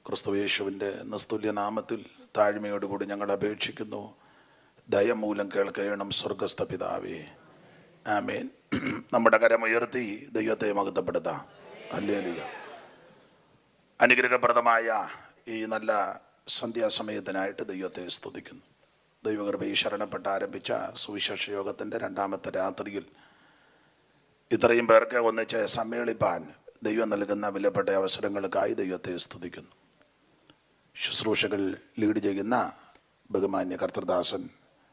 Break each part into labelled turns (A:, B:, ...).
A: ക്രിസ്തുയേശുവിൻ്റെ നിസ്തുല്യ നാമത്തിൽ താഴ്മയോടുകൂടി ഞങ്ങൾ അപേക്ഷിക്കുന്നു ദയമൂലം കേൾക്കണം സ്വർഗസ്ഥ പിതാവേ ആമേൻ നമ്മുടെ കരമുയർത്തി ദൈവത്തെ മഹത്വപ്പെടുത്താം അല്ലേലിയ അനുഗ്രഹപ്രദമായ ഈ നല്ല സന്ധ്യാസമയത്തിനായിട്ട് ദൈവത്തെ സ്തുതിക്കുന്നു ദൈവകൃപയിൽ ശരണപ്പെട്ട് ആരംഭിച്ച സുവിശേഷ യോഗത്തിൻ്റെ രണ്ടാമത്തെ രാത്രിയിൽ ഇത്രയും പേർക്ക് ഒന്നിച്ച് സമ്മേളിപ്പാൻ ദൈവം നൽകുന്ന വിലപ്പെട്ട അവസരങ്ങൾക്കായി ദൈവത്തെ സ്തുതിക്കുന്നു ശുശ്രൂഷകൾ ലീഡ് ചെയ്യുന്ന ബഹുമാന്യ കർത്തൃദാസൻ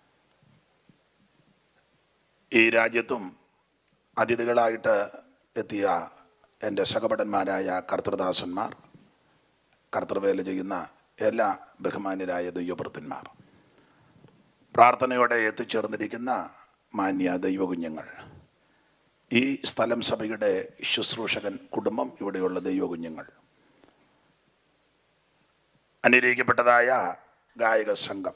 A: ഈ രാജ്യത്തും അതിഥികളായിട്ട് എത്തിയ എൻ്റെ സഹപടന്മാരായ കർത്തൃദാസന്മാർ കർത്തൃവേല ചെയ്യുന്ന എല്ലാ ബഹുമാന്യരായ ദൈവപ്രത്തന്മാർ പ്രാർത്ഥനയോടെ എത്തിച്ചേർന്നിരിക്കുന്ന മാന്യ ദൈവകുഞ്ഞുങ്ങൾ ഈ സ്ഥലം സഭയുടെ ശുശ്രൂഷകൻ കുടുംബം ഇവിടെയുള്ള ദൈവകുഞ്ഞുങ്ങൾ അനുഗ്രഹിക്കപ്പെട്ടതായ ഗായക സംഘം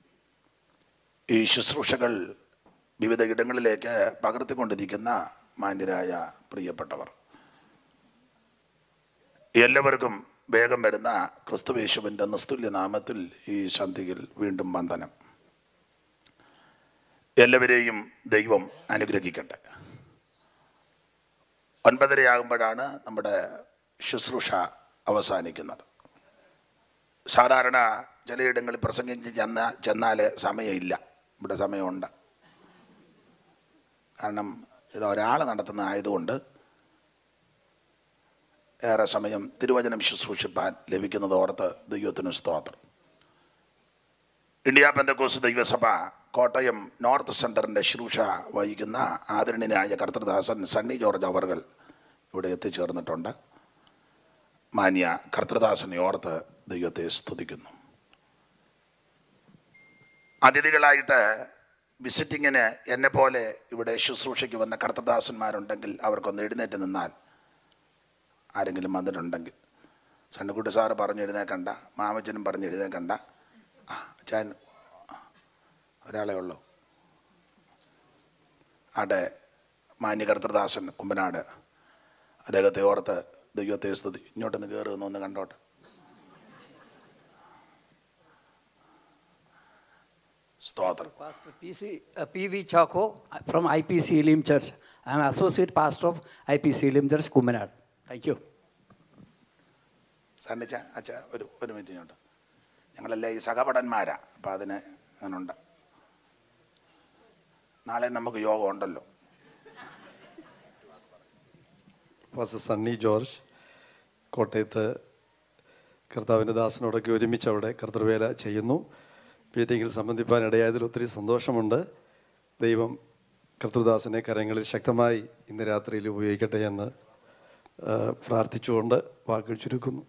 A: ഈ ശുശ്രൂഷകൾ വിവിധ ഇടങ്ങളിലേക്ക് പകർത്തിക്കൊണ്ടിരിക്കുന്ന മാന്യരായ പ്രിയപ്പെട്ടവർ എല്ലാവർക്കും വേഗം വരുന്ന ക്രിസ്തുവേശുവിൻ്റെ നിസ്തുല്യ നാമത്തിൽ ഈ സന്ധിയിൽ വീണ്ടും വന്ദനം എല്ലാവരെയും ദൈവം അനുഗ്രഹിക്കട്ടെ ഒൻപതരയാകുമ്പോഴാണ് നമ്മുടെ ശുശ്രൂഷ അവസാനിക്കുന്നത് സാധാരണ ചിലയിടങ്ങളിൽ പ്രസംഗിച്ച് ചെന്ന ചെന്നാൽ സമയമില്ല ഇവിടെ സമയമുണ്ട് കാരണം ഇത് ഒരാൾ നടത്തുന്ന ആയതുകൊണ്ട് ഏറെ സമയം തിരുവചനം ശുശ്രൂഷിപ്പാൻ ലഭിക്കുന്നത് ഓർത്ത് ദൈവത്തിന് സ്തോത്രം ഇന്ത്യ പെന്തക്കോസ് ദൈവസഭ കോട്ടയം നോർത്ത് സെൻറ്ററിൻ്റെ ശുശ്രൂഷ വഹിക്കുന്ന ആദരണീയനായ കർത്തൃദാസൻ സണ്ണി ജോർജ് അവർകൾ ഇവിടെ എത്തിച്ചേർന്നിട്ടുണ്ട് മാന്യ കർത്തൃദാസനെ ഓർത്ത് ദൈവത്തെ സ്തുതിക്കുന്നു അതിഥികളായിട്ട് വിസിറ്റിങ്ങിന് എന്നെ പോലെ ഇവിടെ ശുശ്രൂഷയ്ക്ക് വന്ന കർത്തദാസന്മാരുണ്ടെങ്കിൽ അവർക്കൊന്ന് എഴുന്നേറ്റ് നിന്നാൽ ആരെങ്കിലും വന്നിട്ടുണ്ടെങ്കിൽ സണ്ണക്കുട്ടി സാറ് പറഞ്ഞു എഴുന്നേക്കണ്ട മാമച്ചനും പറഞ്ഞു എഴുന്നേക്കണ്ട ആ അച്ഛൻ ഒരാളെ ഉള്ളൂ ആട്ടെ മാന്യ കർത്തദാസൻ കുമ്പനാട് അദ്ദേഹത്തെ ഓർത്ത് ദൈവത്തെ സ്തുതി ഇങ്ങോട്ടൊന്ന് കയറി ഒന്ന് ഒന്ന് കണ്ടോട്ടെ സ്തോത്രം
B: Pastor PC, uh, PV Chaco uh, from IPC Elim Church. I am associate pastor of IPC Elim Church, Kumanad. Thank you.
A: സണ്ണിച്ച അച്ഛ ഒരു ഒരു മിനിറ്റ് ഇങ്ങോട്ട് ഞങ്ങളെല്ലാം ഈ സഹപടന്മാരാ അപ്പം അതിന് അങ്ങനുണ്ട് നാളെ നമുക്ക് യോഗം ഉണ്ടല്ലോ
C: പാസ്റ്റർ സണ്ണി ജോർജ് കോട്ടയത്ത് കർത്താവിൻ്റെ ദാസനോടൊക്കെ ഒരുമിച്ച് അവിടെ കർത്തൃവേല ചെയ്യുന്നു മീറ്റിങ്ങിൽ സംബന്ധിപ്പാൻ ഇടയായതിൽ ഒത്തിരി സന്തോഷമുണ്ട് ദൈവം കർത്തൃദാസനെ കരങ്ങളിൽ ശക്തമായി ഇന്ന് രാത്രിയിൽ ഉപയോഗിക്കട്ടെ എന്ന് ആ, പ്രാർത്ഥിച്ചുകൊണ്ട് വാക്കുകൾ ചുരുക്കുന്നു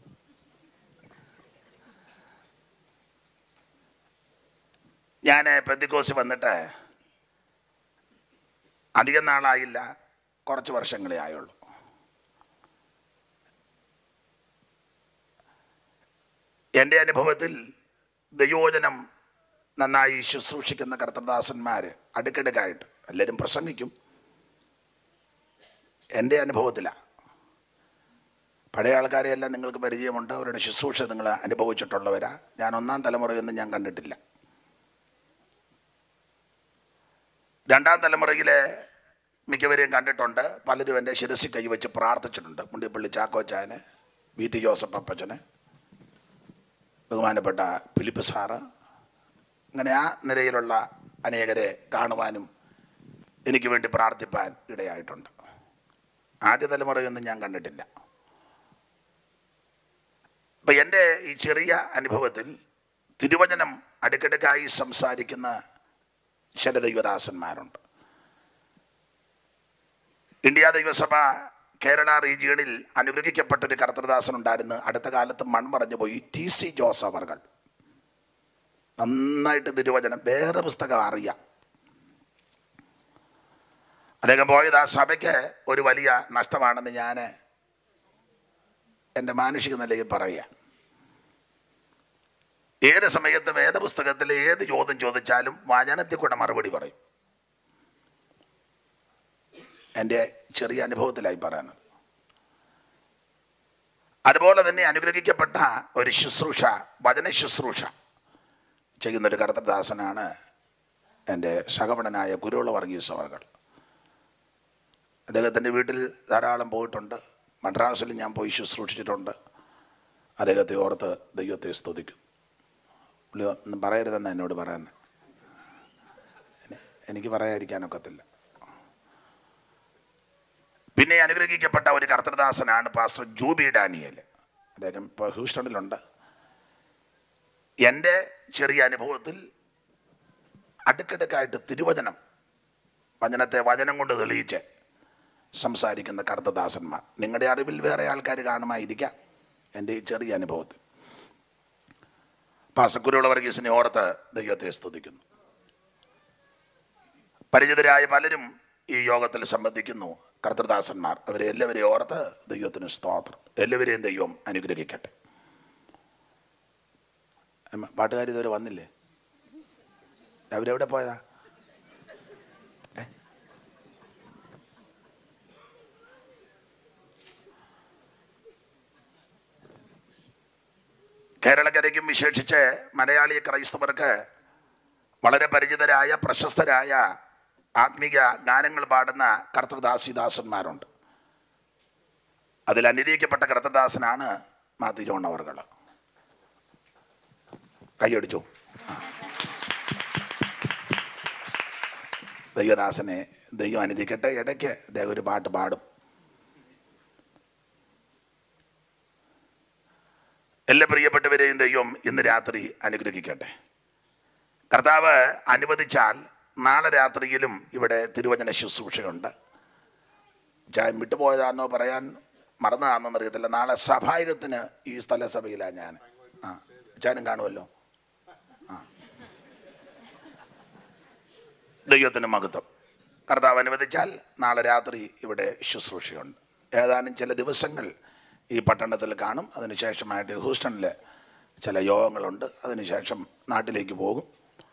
A: ഞാൻ പെന്തിക്കോസ് വന്നിട്ട് അധികം നാളായില്ല കുറച്ച് വർഷങ്ങളേ ആയുള്ളൂ എൻ്റെ അനുഭവത്തിൽ ദയോജനം നന്നായി ശുശ്രൂഷിക്കുന്ന കർത്തദാസന്മാർ അടുക്കിടക്കായിട്ട് എല്ലാവരും പ്രസംഗിക്കും എൻ്റെ അനുഭവത്തിലാണ് പഴയ ആൾക്കാരെയെല്ലാം നിങ്ങൾക്ക് പരിചയമുണ്ട് അവരുടെ ശുശ്രൂഷ നിങ്ങൾ അനുഭവിച്ചിട്ടുള്ളവരാ ഞാൻ ഒന്നാം തലമുറയൊന്നും ഞാൻ കണ്ടിട്ടില്ല രണ്ടാം തലമുറയിലെ മിക്കവരെയും കണ്ടിട്ടുണ്ട് പലരും എൻ്റെ ശിരസി കൈവച്ച് പ്രാർത്ഥിച്ചിട്ടുണ്ട് മുണ്ടിപ്പള്ളി ചാക്കോച്ചാന് വി ടി ജോസഫ് അപ്പച്ചന് ബഹുമാനപ്പെട്ട ഫിലിപ്പ് സാറ് അങ്ങനെ ആ നിലയിലുള്ള അനേകരെ കാണുവാനും എനിക്ക് വേണ്ടി പ്രാർത്ഥിപ്പാൻ ഇടയായിട്ടുണ്ട് ആദ്യ തലമുറയൊന്നും ഞാൻ കണ്ടിട്ടില്ല അപ്പം എൻ്റെ ഈ ചെറിയ അനുഭവത്തിൽ തിരുവചനം അടുക്കിടക്കായി സംസാരിക്കുന്ന ചില ദൈവദാസന്മാരുണ്ട് ഇന്ത്യ ദൈവസഭ കേരള റീജിയണിൽ അനുഗ്രഹിക്കപ്പെട്ടൊരു കർത്തൃദാസൻ ഉണ്ടായിരുന്നു അടുത്ത കാലത്ത് മൺമറഞ്ഞു പോയി ടി സി ജോസ് അവർകൾ നന്നായിട്ട് തിരുവചനം വേറെ പുസ്തകം അറിയാം അദ്ദേഹം പോയത് ആ സഭയ്ക്ക് ഒരു വലിയ നഷ്ടമാണെന്ന് ഞാൻ എൻ്റെ മാനുഷിക നിലയിൽ പറയുക ഏത് സമയത്തും ഏത് പുസ്തകത്തിലെ ഏത് ചോദ്യം ചോദിച്ചാലും വചനത്തിൽ കൂടെ മറുപടി പറയും എൻ്റെ ചെറിയ അനുഭവത്തിലായി പറയാനത് അതുപോലെ തന്നെ അനുഗ്രഹിക്കപ്പെട്ട ഒരു ശുശ്രൂഷ വചന ശുശ്രൂഷ ചെയ്യുന്നൊരു കർത്തദാസനാണ് എൻ്റെ സഹപടനായ കുരുള വർഗീസ് അവർകൾ അദ്ദേഹത്തിൻ്റെ വീട്ടിൽ ധാരാളം പോയിട്ടുണ്ട് മദ്രാസിൽ ഞാൻ പോയി ശുശ്രൂഷിച്ചിട്ടുണ്ട് അദ്ദേഹത്തെ ഓർത്ത് ദൈവത്തെ സ്തുതിക്കും പുള്ളി ഒന്നും പറയരുതെന്ന് എന്നോട് പറയാൻ എനി- എനിക്ക് പറയാതിരിക്കാനൊക്കത്തില്ല പിന്നെ അനുഗ്രഹിക്കപ്പെട്ട ഒരു കർത്തൃദാസനാണ് പാസ്റ്റർ ജൂബി ഡാനിയൽ അദ്ദേഹം ഇപ്പോൾ ഹ്യൂസ്റ്റണിലുണ്ട് എൻ്റെ ചെറിയ അനുഭവത്തിൽ അടുക്കടുക്കായിട്ട് തിരുവചനം വചനത്തെ വചനം കൊണ്ട് തെളിയിച്ച് സംസാരിക്കുന്ന കർത്തദാസന്മാർ നിങ്ങളുടെ അറിവിൽ വേറെ ആൾക്കാർ കാണുമായിരിക്കാം എൻ്റെ ഈ ചെറിയ അനുഭവത്തിൽ പാസക്കുരുള്ള വർഗീസിനെ ഓർത്ത് ദൈവത്തെ സ്തുതിക്കുന്നു പരിചിതരായ പലരും ഈ യോഗത്തിൽ സംബന്ധിക്കുന്നു കർത്തൃദാസന്മാർ അവരെ എല്ലാവരെയും ഓർത്ത് ദൈവത്തിന് സ്തോത്രം എല്ലാവരെയും ദൈവം അനുഗ്രഹിക്കട്ടെ അമ്മ, പാട്ടുകാർ ഇതുവരെ വന്നില്ലേ അവരെവിടെ പോയതാ ഏ? കേരളക്കരയ്ക്കും വിശേഷിച്ച് മലയാളി ക്രൈസ്തവർക്ക് വളരെ പരിചിതരായ പ്രശസ്തരായ ആത്മീക ഗാനങ്ങൾ പാടുന്ന കർത്തൃദാസിദാസന്മാരുണ്ട് അതിൽ അനുഗ്രഹിക്കപ്പെട്ട കർത്തദാസനാണ് മാത്യു ജോൺ അവർകൾ കൈയടിച്ചു ആ. ദൈവദാസനെ ദൈവം അനുഗ്രഹിക്കട്ടെ ഇടയ്ക്ക് അദ്ദേഹം ഒരു പാട്ട് പാടും എല്ലാ പ്രിയപ്പെട്ടവരെയും ദൈവം ഇന്ന് രാത്രി അനുഗ്രഹിക്കട്ടെ കർത്താവ് അനുവദിച്ചാൽ നാളെ രാത്രിയിലും ഇവിടെ തിരുവചന ശുശ്രൂഷയുണ്ട് ചായം വിട്ടുപോയതാണെന്നോ പറയാൻ മറന്നതാണെന്നോ അറിയത്തില്ല നാളെ സഭായകത്തിന് ഈ സ്ഥലസഭയിലാണ് ഞാൻ ആ ചാനും കാണുമല്ലോ ആ ദൈവത്തിന് മഹത്വം കർത്താവ് അനുവദിച്ചാൽ നാളെ രാത്രി ഇവിടെ ശുശ്രൂഷയുണ്ട് ഏതാനും ചില ദിവസങ്ങൾ ഈ പട്ടണത്തിൽ കാണും അതിനുശേഷമായിട്ട് ഹൂസ്റ്റണിൽ ചില യോഗങ്ങളുണ്ട് അതിനുശേഷം നാട്ടിലേക്ക് പോകും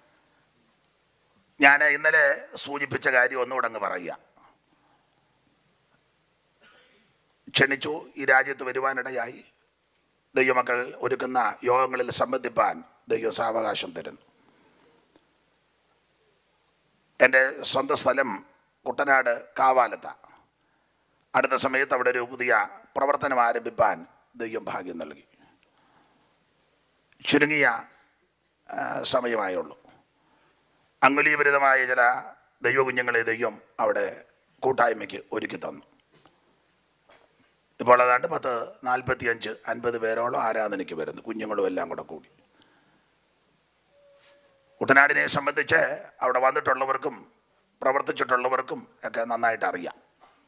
A: ഞാൻ ഇന്നലെ സൂചിപ്പിച്ച കാര്യം ഒന്നുകൂടെ അങ്ങ് പറയുക ക്ഷണിച്ചു ഈ രാജ്യത്ത് വരുവാനിടയായി ദൈവമക്കൾ ഒരുക്കുന്ന യോഗങ്ങളിൽ സംബന്ധിപ്പാൻ ദൈവം സാവകാശം തരുന്നു എൻ്റെ സ്വന്തം സ്ഥലം കുട്ടനാട് കാവാലത്താണ് അടുത്ത സമയത്ത് അവിടെ ഒരു പുതിയ പ്രവർത്തനം ആരംഭിപ്പാൻ ദൈവം ഭാഗ്യം നൽകി ചുരുങ്ങിയ ആ, സമയമായുള്ളൂ അങ്കുലീപരിതമായ ചില ദൈവകുഞ്ഞുങ്ങളെ ദൈവം അവിടെ കൂട്ടായ്മയ്ക്ക് ഒരുക്കി തന്നു ഇപ്പോൾ ഏതാണ്ട് പത്ത് നാൽപ്പത്തിയഞ്ച് അൻപത് പേരോളം ആരാധനയ്ക്ക് വരുന്നു കുഞ്ഞുങ്ങളും എല്ലാം കൂടെ കൂടി കുട്ടനാടിനെ സംബന്ധിച്ച് അവിടെ വന്നിട്ടുള്ളവർക്കും പ്രവർത്തിച്ചിട്ടുള്ളവർക്കും ഒക്കെ നന്നായിട്ട് അറിയാം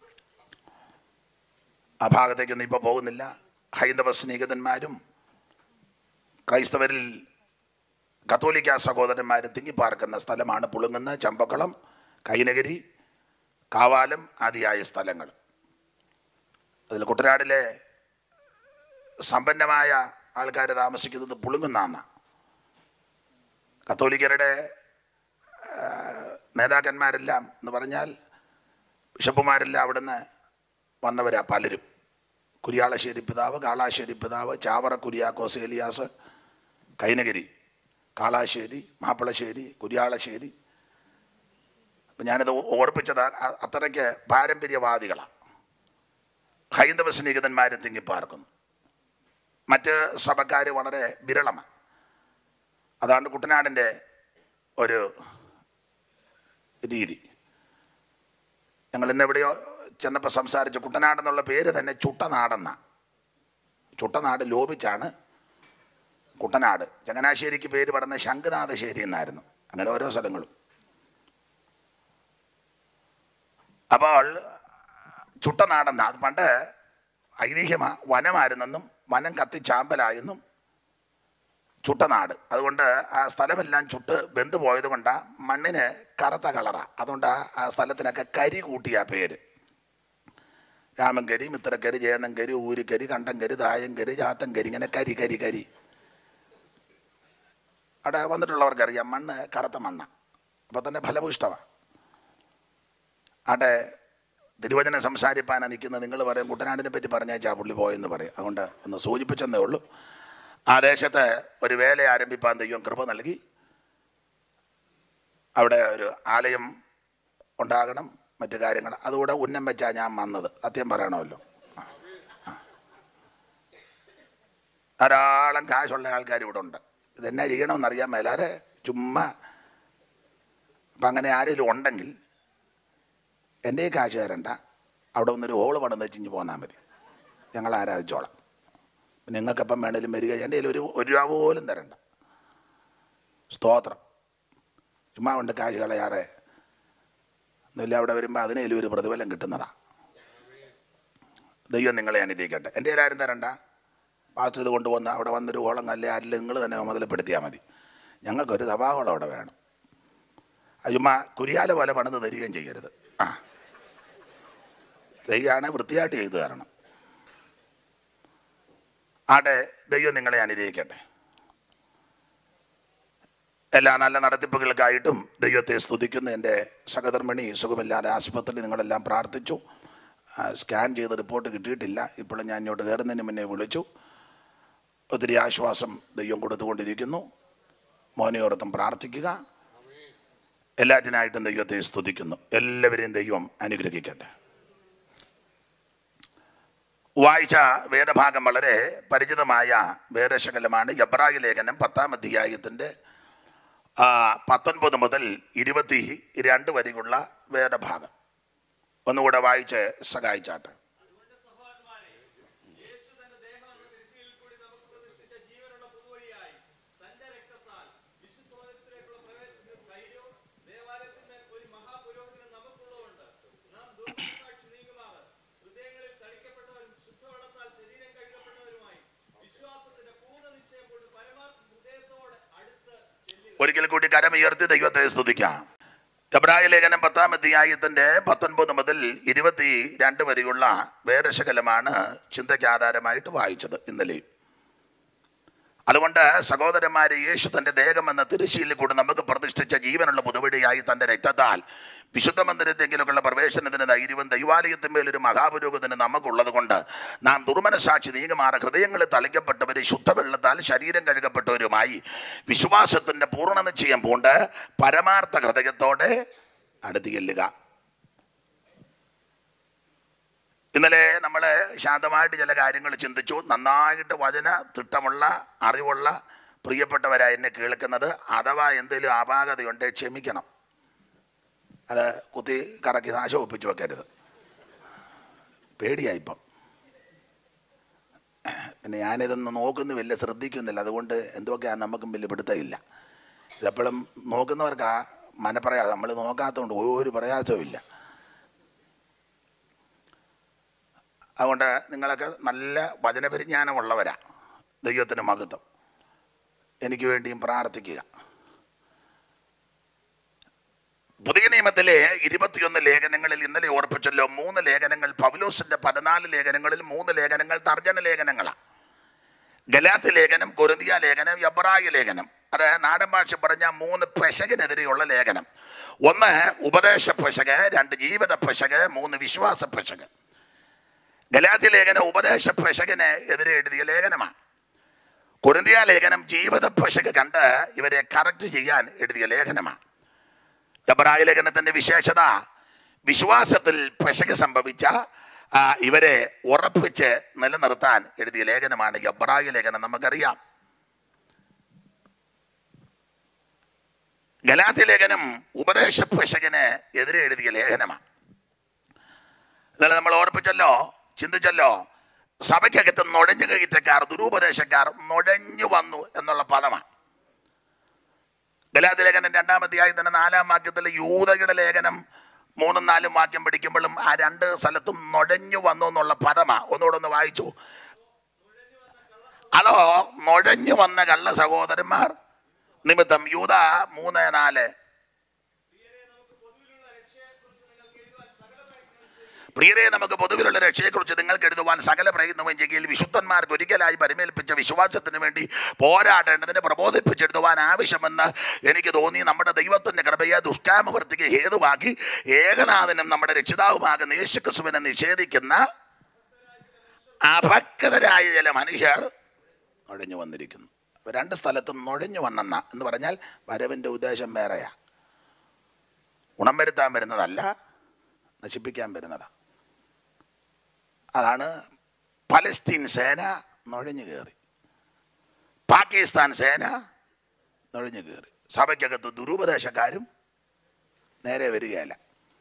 A: ആ ഭാഗത്തേക്കൊന്നും ഇപ്പോൾ പോകുന്നില്ല ഹൈന്ദവ സ്നേഹിതന്മാരും ക്രൈസ്തവരിൽ കത്തോലിക്ക സഹോദരന്മാരും തിങ്ങിപ്പാർക്കുന്ന സ്ഥലമാണ് പുളുങ്ങുന്ന ചമ്പക്കുളം കൈനഗിരി കാവാലം ആദിയായ സ്ഥലങ്ങൾ അതിൽ കുട്ടനാടിലെ സമ്പന്നമായ ആൾക്കാർ താമസിക്കുന്നത് പുളുങ്ങുന്നാണ് കത്തോലിക്കരുടെ ആ, നേതാക്കന്മാരെല്ലാം എന്ന് പറഞ്ഞാൽ ബിഷപ്പുമാരെല്ലാം അവിടുന്ന് വന്നവരാ പലരും കുരിയാളശ്ശേരി പിതാവ് കാളാശ്ശേരി പിതാവ് ചാവറ കുര്യാക്കോസ് ഏലിയാസ് കൈനഗിരി കാളാശ്ശേരി മാപ്പിളശ്ശേരി കുര്യാളശ്ശേരി അപ്പം ഞാനത് ഓർപ്പിച്ചത് അ- അത്രയ്ക്ക് പാരമ്പര്യവാദികളാണ് ഹൈന്ദവ സ്നേഹിതന്മാരും തിങ്ങിപ്പാർക്കുന്നു മറ്റ് സഭക്കാർ വളരെ വിരളമാണ് അതാണ് കുട്ടനാടിൻ്റെ ഒരു രീതി ഞങ്ങൾ ഇന്ന് എവിടെയോ ചെന്നപ്പോൾ സംസാരിച്ചു കുട്ടനാട് എന്നുള്ള പേര് തന്നെ ചുട്ടനാടെന്ന ചുട്ടനാട് ലോപിച്ചാണ് കുട്ടനാട് ചങ്ങനാശ്ശേരിക്ക് പേര് പറഞ്ഞ ശംഖുനാഥശ്ശേരി എന്നായിരുന്നു അങ്ങനെ ഓരോ സ്ഥലങ്ങളും അപ്പോൾ ചുട്ടനാടെന്ന അത് പണ്ട് ഐതിഹ്യമാ വനമായിരുന്നെന്നും വനം കത്തി ചാമ്പലായെന്നും ചുട്ടനാട് അതുകൊണ്ട് ആ സ്ഥലമെല്ലാം ചുട്ട് വെന്ത് പോയത് കൊണ്ട് മണ്ണിന് കറുത്ത കളറാണ് അതുകൊണ്ട് ആ- ആ സ്ഥലത്തിനൊക്കെ കരി കൂട്ടിയ പേര് രാമങ്കരി മിത്രക്കരി ജയനങ്കരി ഊരിക്കരി കണ്ടങ്കരി തായങ്കരി ചാത്തങ്കരി ഇങ്ങനെ കരി കരി കരി അവിടെ വന്നിട്ടുള്ളവർക്കറിയാം മണ്ണ് കറുത്ത മണ്ണ അപ്പോൾ തന്നെ ഫലഭൂഷ്ടമാണ് അവിടെ തിരുവചനം സംസാരിപ്പാനാണ് നിൽക്കുന്നത് നിങ്ങൾ പറയും കുട്ടനാടിനെ പറ്റി പറഞ്ഞാച്ചാ പുള്ളി പോയെന്ന് പറയും അതുകൊണ്ട് ഒന്ന് സൂചിപ്പിച്ചെന്നേ ഉള്ളൂ ആ ദേശത്ത് ഒരു വേല ആരംഭിപ്പാൻ ദൈവം കൃപ നൽകി അവിടെ ഒരു ആലയം ഉണ്ടാകണം മറ്റു കാര്യങ്ങൾ അതുകൂടെ ഉന്നം വെച്ചാണ് ഞാൻ വന്നത് സത്യം പറയണമല്ലോ ആ, ആ. ധാരാളം കാശുള്ള ആൾക്കാർ ഇവിടെ ഉണ്ട് ഇതെന്നാ ചെയ്യണമെന്ന് അറിയാൻ മേലാരെ ചുമ്മാ അപ്പം അങ്ങനെ ആരെങ്കിലും ഉണ്ടെങ്കിൽ എൻ്റെ ഈ കാശ് തരണ്ട അവിടെ വന്നൊരു ഹോള് പണിത് വെച്ചിഞ്ഞ് പോന്നാൽ മതി ഞങ്ങൾ ആരാധിച്ചോളാം നിങ്ങൾക്കപ്പം വേണേലും വരിക എൻ്റെ കയ്യിൽ ഒരു ഒരു രൂപ പോലും തരണ്ട സ്തോത്രം ചുമ്മാ കൊണ്ട് കാശ് കളയാറെ ഒന്നുമില്ല അവിടെ വരുമ്പോൾ അതിനേലും ഒരു പ്രതിഫലം കിട്ടുന്നതാ ദൈവം നിങ്ങളെ അനുഗ്രഹിക്കട്ടെ എൻ്റെ കയ്യിൽ ആരും തരണ്ട പാസ്റ്റർ ഇത് കൊണ്ടുവന്ന് അവിടെ വന്നൊരു ഓളം കല്ലേ ആരിൽ നിങ്ങൾ തന്നെ മുതലപ്പെടുത്തിയാൽ മതി ഞങ്ങൾക്കൊരു സഭാകോളം അവിടെ വേണം അത് ചുമ്മാ കുരിയാല പോലെ പണിത് തരികയും ചെയ്യരുത് ആ ദൈവമാണ് വൃത്തിയായിട്ട് ചെയ്തു തരണം ആട്ടെ ദൈവം നിങ്ങളെ അനുഗ്രഹിക്കട്ടെ എല്ലാ നല്ല നടത്തിപ്പുകൾക്കായിട്ടും ദൈവത്തെ സ്തുതിക്കുന്ന എൻ്റെ സഹധർമ്മിണി സുഖമില്ലാതെ ആശുപത്രിയിൽ നിങ്ങളെല്ലാം പ്രാർത്ഥിച്ചു ആ, സ്കാൻ ചെയ്ത് റിപ്പോർട്ട് കിട്ടിയിട്ടില്ല ഇപ്പോഴും ഞാൻ ഇങ്ങോട്ട് കയറുന്നതിന് മുന്നേ വിളിച്ചു ഒത്തിരി ആശ്വാസം ദൈവം കൊടുത്തുകൊണ്ടിരിക്കുന്നു മോനെയോർത്തും പ്രാർത്ഥിക്കുക എല്ലാറ്റിനായിട്ടും ദൈവത്തെ സ്തുതിക്കുന്നു എല്ലാവരെയും ദൈവം അനുഗ്രഹിക്കട്ടെ വായിച്ച വേദഭാഗം വളരെ പരിചിതമായ വേദശകലമാണ് എബ്രായ ലേഖനം പത്താം അധ്യായത്തിൻ്റെ ആ, പത്തൊൻപത് മുതൽ ഇരുപത്തി രണ്ട് വരെയുള്ള വേദഭാഗം ഒന്നുകൂടെ വായിച്ച് സഹായിച്ചാട്ടെ ഒരിക്കൽ കൂടി കരമുയർത്തി ദൈവത്തെ സ്തുതിക്കാം എബ്രായ ലേഖനം പത്താം അധ്യായത്തിന്റെ പത്തൊൻപത് മുതൽ ഇരുപത്തി രണ്ട് വരെയുള്ള വേദശകലമാണ് ചിന്തയ്ക്ക് ആധാരമായിട്ട് വായിച്ചത് ഇന്നലെയും അതുകൊണ്ട് സഹോദരന്മാരെ യേശു തന്റെ ദേഹം എന്ന തിരുശീലിൽ കൂടെ നമുക്ക് പ്രതിഷ്ഠിച്ച ജീവനുള്ള പുതുവഴിയായി തന്റെ രക്തത്താൽ വിശുദ്ധ മന്ദിരത്തെങ്കിലുമുള്ള പ്രവേശനത്തിന് ധൈര്യവും ദൈവാലയത്തിന്മേലൊരു മഹാപുരോഗത്തിന് നമുക്കുള്ളത് കൊണ്ട് നാം ദുർമനസാക്ഷി നീങ്ങുമാറ ഹൃദയങ്ങളിൽ തളിക്കപ്പെട്ടവരെ ശുദ്ധവെള്ളത്താൽ ശരീരം കഴുകപ്പെട്ടവരുമായി വിശ്വാസത്തിന്റെ പൂർണ്ണ നിശ്ചയം പൂണ്ട് പരമാർത്ഥ ഹൃദയത്തോടെ അടുത്ത് ചെല്ലുക ഇന്നലെ നമ്മൾ ശാന്തമായിട്ട് ചില കാര്യങ്ങൾ ചിന്തിച്ചു നന്നായിട്ട് വചന തിട്ടമുള്ള അറിവുള്ള പ്രിയപ്പെട്ടവരായി എന്നെ കേൾക്കുന്നത് അഥവാ എന്തെങ്കിലും അപാകതയുണ്ട് ക്ഷമിക്കണം അത് കുത്തി കറക്കി നാശം ഒപ്പിച്ച് വെക്കരുത് പേടിയായിപ്പം പിന്നെ ഞാനിതൊന്നും നോക്കുന്നു വലിയ ശ്രദ്ധിക്കുന്നില്ല അതുകൊണ്ട് എന്തൊക്കെയാണ് നമുക്കും വലിയ പിടുത്തമില്ല ഇതെപ്പോഴും നോക്കുന്നവർക്ക് ആ മനപ്രയാസം നമ്മൾ നോക്കാത്തതുകൊണ്ട് ഒരു പ്രയാസവും ഇല്ല അതുകൊണ്ട് നിങ്ങളൊക്കെ നല്ല വചനപരിജ്ഞാനമുള്ളവരാ ദൈവത്തിന് മഹത്വം എനിക്ക് വേണ്ടിയും പ്രാർത്ഥിക്കുക പുതിയ നിയമത്തിലെ ഇരുപത്തിയൊന്ന് ലേഖനങ്ങളിൽ ഇന്നലെ ഓർപ്പിച്ചല്ലോ മൂന്ന് ലേഖനങ്ങൾ പൗലോസിന്റെ പതിനാല് ലേഖനങ്ങളിൽ മൂന്ന് ലേഖനങ്ങൾ തർജന ലേഖനങ്ങളാണ് ഗലാത്ത് ലേഖനം കൊരിന്തിയ ലേഖനം എബ്രായ ലേഖനം അത് നാടൻ ഭാഷ പറഞ്ഞ മൂന്ന് പെശകിനെതിരെയുള്ള ലേഖനം ഒന്ന് ഉപദേശ പെശക് രണ്ട് ജീവിത പെശക് മൂന്ന് വിശ്വാസ പെശക് ഗലാത്തി ലേഖനം ഉപദേശ പെശകിന് എതിരെ എഴുതിയ ലേഖനമാണ് കുരുന്തിയ ലേഖനം ജീവിത പെശക് കണ്ട് ഇവരെ കറക്റ്റ് ചെയ്യാൻ എഴുതിയ ലേഖനമാണ് എബ്രായ ലേഖനത്തിന്റെ വിശേഷത വിശ്വാസത്തിൽ പെശക് സംഭവിച്ച ആ, ഇവരെ ഉറപ്പിച്ച് നിലനിർത്താൻ എഴുതിയ ലേഖനമാണ് എബ്രായ ലേഖനം നമുക്കറിയാം ഗലാത്തി ലേഖനം ഉപദേശ പെശകിന് എതിരെ എഴുതിയ ലേഖനമാണ് ഇന്നലെ നമ്മൾ ഓർപ്പിച്ചല്ലോ ചിന്തിച്ചല്ലോ സഭയ്ക്കകത്ത് നുഴഞ്ഞു കയറ്റക്കാർ ദുരുപദേശക്കാർ നുഴഞ്ഞു വന്നു എന്നുള്ള പദമാണ് ഗലാത്തി ലേഖനം രണ്ടാം അധ്യായത്തിന്റെ നാലാം വാക്യത്തിൽ യൂതയുടെ ലേഖനം മൂന്നും നാലും വാക്യം പഠിക്കുമ്പോഴും ആ രണ്ട് സ്ഥലത്തും നുഴഞ്ഞു വന്നു എന്നുള്ള പദമാ ഒന്നുകൂടെ ഒന്ന് വായിച്ചു അതോ നുഴഞ്ഞു വന്ന കള്ള സഹോദരന്മാർ നിമിത്തം യൂത മൂന്ന് നാല് പ്രിയരെ നമുക്ക് പൊതുവിലുള്ള രക്ഷയെക്കുറിച്ച് നിങ്ങൾക്ക് എഴുതുവാൻ സകല പ്രയത്നമെങ്കിൽ വിശുദ്ധന്മാർക്ക് ഒരിക്കലായി പരിമേൽപ്പിച്ച വിശ്വാസത്തിന് വേണ്ടി പോരാടേണ്ടതിനെ പ്രബോധിപ്പിച്ചെഴുതുവാൻ ആവശ്യമെന്ന് എനിക്ക് തോന്നി നമ്മുടെ ദൈവത്തിൻ്റെ കൃപയെ ദുഷ്കാമവർത്തിക്ക് ഹേതുവാക്കി ഏകനാഥനും നമ്മുടെ രക്ഷിതാവുമാകുന്ന യേശുക്രിസ്തുവിനെ നിഷേധിക്കുന്ന അഭക്തരായ ചില മനുഷ്യർ നുഴഞ്ഞു വന്നിരിക്കുന്നു അപ്പൊ രണ്ട് സ്ഥലത്തും നുഴഞ്ഞു വന്നെന്ന എന്ന് പറഞ്ഞാൽ വരവിൻ്റെ ഉദ്ദേശം വേറെയാ ഗുണം വരുത്താൻ വരുന്നതല്ല നശിപ്പിക്കാൻ വരുന്നതാണ് അതാണ് പലസ്തീൻ സേന നുഴഞ്ഞു കയറി പാകിസ്ഥാൻ സേന നുഴഞ്ഞു കയറി സഭയ്ക്കകത്ത് ദുരുപദേശക്കാരും നേരെ വരികയല്ല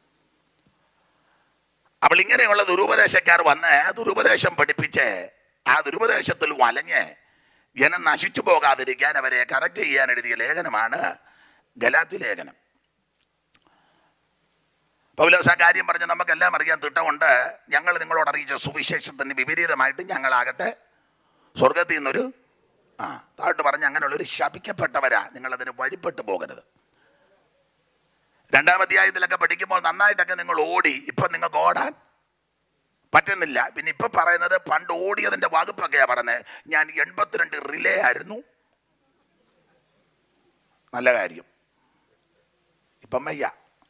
A: അപ്പോൾ ഇങ്ങനെയുള്ള ദുരുപദേശക്കാർ വന്ന് ആ ദുരുപദേശം പഠിപ്പിച്ച് ആ ദുരുപദേശത്തിൽ വലഞ്ഞ് ജനം നശിച്ചു പോകാതിരിക്കാൻ അവരെ കറക്റ്റ് ചെയ്യാൻ എഴുതിയ ലേഖനമാണ് ഗലാത്തി ലേഖനം പൗലോസ് ആ കാര്യം പറഞ്ഞ് നമുക്കെല്ലാം അറിയാൻ തിട്ടമുണ്ട് ഞങ്ങൾ നിങ്ങളോട് അറിയിച്ച സുവിശേഷത്തിന് വിപരീതമായിട്ട് ഞങ്ങളാകട്ടെ സ്വർഗത്തിൽ നിന്നൊരു ആ താഴ്ത്ത് പറഞ്ഞ് അങ്ങനെയുള്ളൊരു ശപിക്കപ്പെട്ടവരാ നിങ്ങളതിന് വഴിപ്പെട്ടു പോകരുത് രണ്ടാം അധ്യായത്തിലൊക്കെ പഠിക്കുമ്പോൾ നന്നായിട്ടൊക്കെ നിങ്ങൾ ഓടി ഇപ്പം നിങ്ങൾക്ക് ഓടാൻ പറ്റുന്നില്ല പിന്നെ ഇപ്പം പറയുന്നത് പണ്ട് ഓടിയതിൻ്റെ വകുപ്പൊക്കെയാ പറഞ്ഞത് ഞാൻ എൺപത്തിരണ്ട് റിലേ ആയിരുന്നു നല്ല കാര്യം ഇപ്പം വയ്യ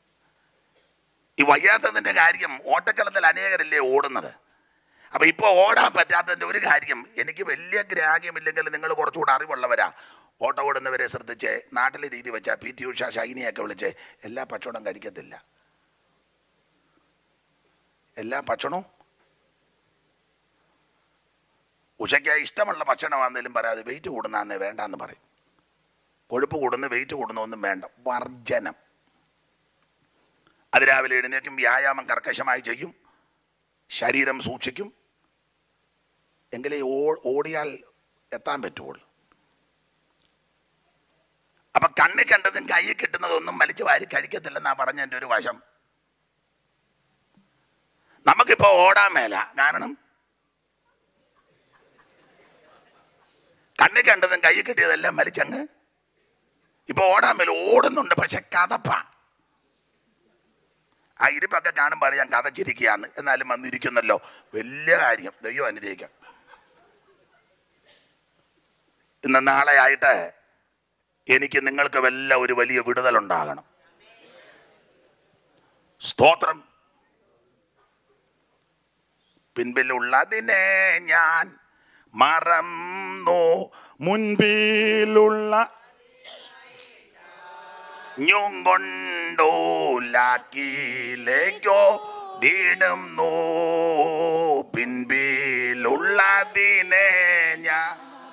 A: ഈ വയ്യാത്തതിൻ്റെ കാര്യം ഓട്ടക്കളത്തിൽ അനേകരല്ലേ ഓടുന്നത് അപ്പം ഇപ്പോൾ ഓടാൻ പറ്റാത്തതിൻ്റെ ഒരു കാര്യം എനിക്ക് വലിയ ഗ്രാഹ്യമില്ലെങ്കിൽ നിങ്ങൾ കുറച്ചുകൂടെ അറിവുള്ളവരാ ഓട്ടം ഓടുന്നവരെ ശ്രദ്ധിച്ച് നാട്ടിലെ രീതി വെച്ചാൽ പി ടി ഉഷ ഷൈനിയൊക്കെ വിളിച്ച് എല്ലാ ഭക്ഷണവും കഴിക്കത്തില്ല എല്ലാ ഭക്ഷണവും ഉച്ചയ്ക്ക് ഇഷ്ടമുള്ള ഭക്ഷണമാണെങ്കിലും പറയാതെ വെയിറ്റ് കൂടുന്നതെന്നേ വേണ്ടാന്ന് പറയും കൊഴുപ്പ് കൂടുന്ന വെയിറ്റ് കൂടുന്നൊന്നും വേണ്ട വർജനം അതിരാവിലെ എഴുന്നേക്കും വ്യായാമം കർക്കശമായി ചെയ്യും ശരീരം സൂക്ഷിക്കും എങ്കിലേ ഓ- ഓടിയാൽ എത്താൻ പറ്റുള്ളൂ അപ്പൊ കണ്ണ് കണ്ടതും കയ്യിൽ കിട്ടുന്നതൊന്നും വലിച്ചു വാരി കഴിക്കത്തില്ലെന്നാ പറഞ്ഞ എൻ്റെ ഒരു വശം നമുക്കിപ്പോ ഓടാൻ മേല കാരണം കണ്ണിൽ കണ്ടതും കയ്യിൽ കിട്ടിയതെല്ലാം വലിച്ചങ്ങ് ഇപ്പൊ ഓടാൻ മേല ഓടുന്നുണ്ട് പക്ഷെ കഥപ്പ ആ ഇരിപ്പൊക്കെ കാണുമ്പോൾ അറിയാം കഥച്ചിരിക്കുകയാണ് എന്നാലും വന്നിരിക്കുന്നല്ലോ വലിയ കാര്യം ദൈവം അനുഗ്രഹിക്കാം ഇന്ന് നാളെ ആയിട്ട് എനിക്ക് നിങ്ങൾക്ക് വല്ല ഒരു വലിയ വിടുതലുണ്ടാകണം സ്തോത്രം പിൻപിലുള്ളതിനെ ഞാൻ മറന്നു മുൻപിലുള്ള ഞൊങ്കൊണ്ടോ ലാക്കിലേക്കോ വീടുന്നു പിൻപിലുള്ളതിനെ ഞാൻ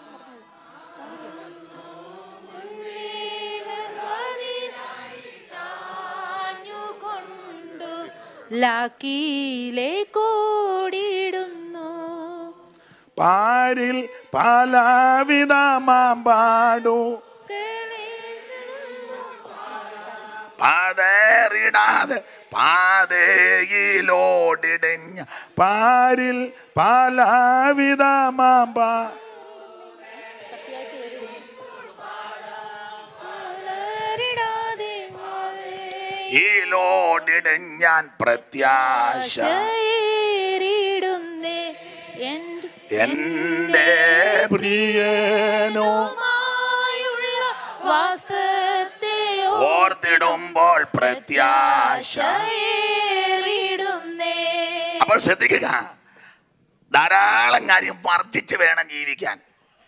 D: ാഞ്ഞുകൊണ്ടു ലാക്കിയിലെ കോടിടുന്നു
A: പാരിൽ പലവിധമാം പാടു പാതേറിടാതെ പാതയിലോടിടഞ്ഞ പാരിൽ പലവിധമാം പാ ഈ ലോടിടഞ്ഞാൻ പ്രത്യാശ
D: ശേരിടുന്നേ എൻ്റെ
A: എൻ്റെ പ്രിയനോ
D: മായുള്ള വാസത്തെ
A: ഓർത്തിടുമ്പോൾ പ്രത്യാശ
D: ശേരിടുന്നേ
A: അപ്പോൾ ശ്രദ്ധിക്കുക ധാരാളം കാര്യം വർദ്ധിച്ച് വേണം ജീവിക്കാൻ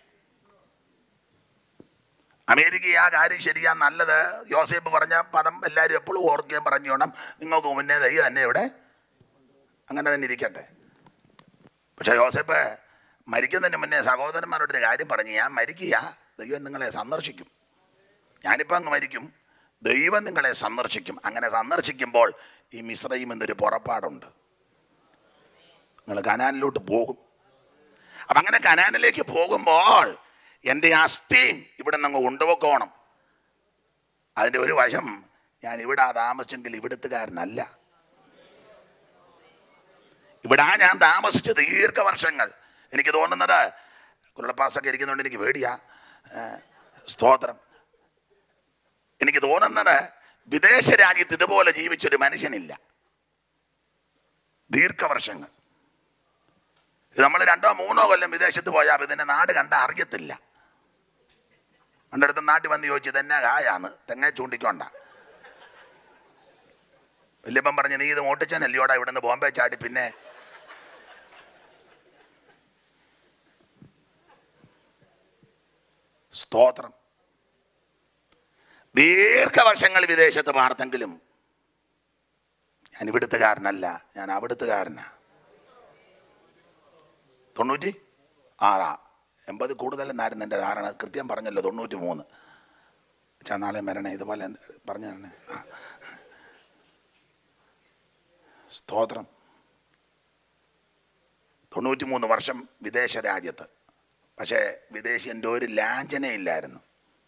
A: അമേരിക്ക ആ കാര്യം ശരിയാ നല്ലത് യോസേപ്പ് പറഞ്ഞ പദം എല്ലാവരും എപ്പോഴും ഓർക്കുകയും പറഞ്ഞു വേണം നിങ്ങൾക്ക് മുന്നേ ദൈവം എന്നെ ഇവിടെ അങ്ങനെ തന്നെ ഇരിക്കട്ടെ പക്ഷെ യോസേപ്പ് മരിക്കുന്നതിന് മുന്നേ സഹോദരന്മാരോട് ഒരു കാര്യം പറഞ്ഞു ഞാൻ മരിക്കുക ദൈവം നിങ്ങളെ സന്ദർശിക്കും ഞാനിപ്പോൾ അങ്ങ് മരിക്കും ദൈവം നിങ്ങളെ സന്ദർശിക്കും അങ്ങനെ സന്ദർശിക്കുമ്പോൾ ഈ മിശ്രയും എന്നൊരു പുറപ്പാടുണ്ട് നിങ്ങൾ കനാനിലോട്ട് പോകും അപ്പം അങ്ങനെ കനാനിലേക്ക് പോകുമ്പോൾ എൻ്റെ അസ്ഥിയും ഇവിടെ നിന്ന് കൊണ്ടുപോക്കോണം അതിൻ്റെ ഒരു വശം ഞാൻ ഇവിടെ താമസിച്ചെങ്കിൽ ഇവിടുത്തുകാരനല്ല ഇവിടെ ഞാൻ താമസിച്ച് ദീർഘവർഷങ്ങൾ എനിക്ക് തോന്നുന്നത് കുരുളപ്പാസൊക്കെ ഇരിക്കുന്നതുകൊണ്ട് എനിക്ക് പേടിയാ ഏ, സ്തോത്രം എനിക്ക് തോന്നുന്നത് വിദേശ രാജ്യത്ത് ഇതുപോലെ ജീവിച്ചൊരു മനുഷ്യനില്ല ദീർഘവർഷങ്ങൾ ഇത് നമ്മൾ രണ്ടോ മൂന്നോ കൊല്ലം വിദേശത്ത് പോയാൽ ഇതിന്റെ നാട് കണ്ട അറിയത്തില്ല എൻ്റെ അടുത്ത് നാട്ടിൽ വന്ന് ചോദിച്ചു ഇതെന്നാ കായാന്ന് തെങ്ങ ചൂണ്ടിക്കൊണ്ട വല്യപ്പൻ പറഞ്ഞു നീ ഇത് മോട്ടിച്ചനല്ലയോടാ ഇവിടുന്ന് ബോംബെ ചാടി പിന്നെ സ്തോത്രം ദീർഘവർഷങ്ങൾ വിദേശത്ത് പാർത്തെങ്കിലും ഞാൻ ഇവിടുത്തുകാരനല്ല ഞാൻ അവിടുത്തുകാരനാ തൊണ്ണൂറ്റി ആറാ എൺപത് കൂടുതലെന്നായിരുന്നു എൻ്റെ ധാരണ കൃത്യം പറഞ്ഞല്ലോ തൊണ്ണൂറ്റി മൂന്ന് ചാ നാളെ വരണേ ഇതുപോലെ എന്ത് പറഞ്ഞു തരണേ ആ. സ്തോത്രം തൊണ്ണൂറ്റി മൂന്ന് വർഷം വിദേശ രാജ്യത്ത് പക്ഷേ വിദേശിൻ്റെ ഒരു ലാഞ്ചനയില്ലായിരുന്നു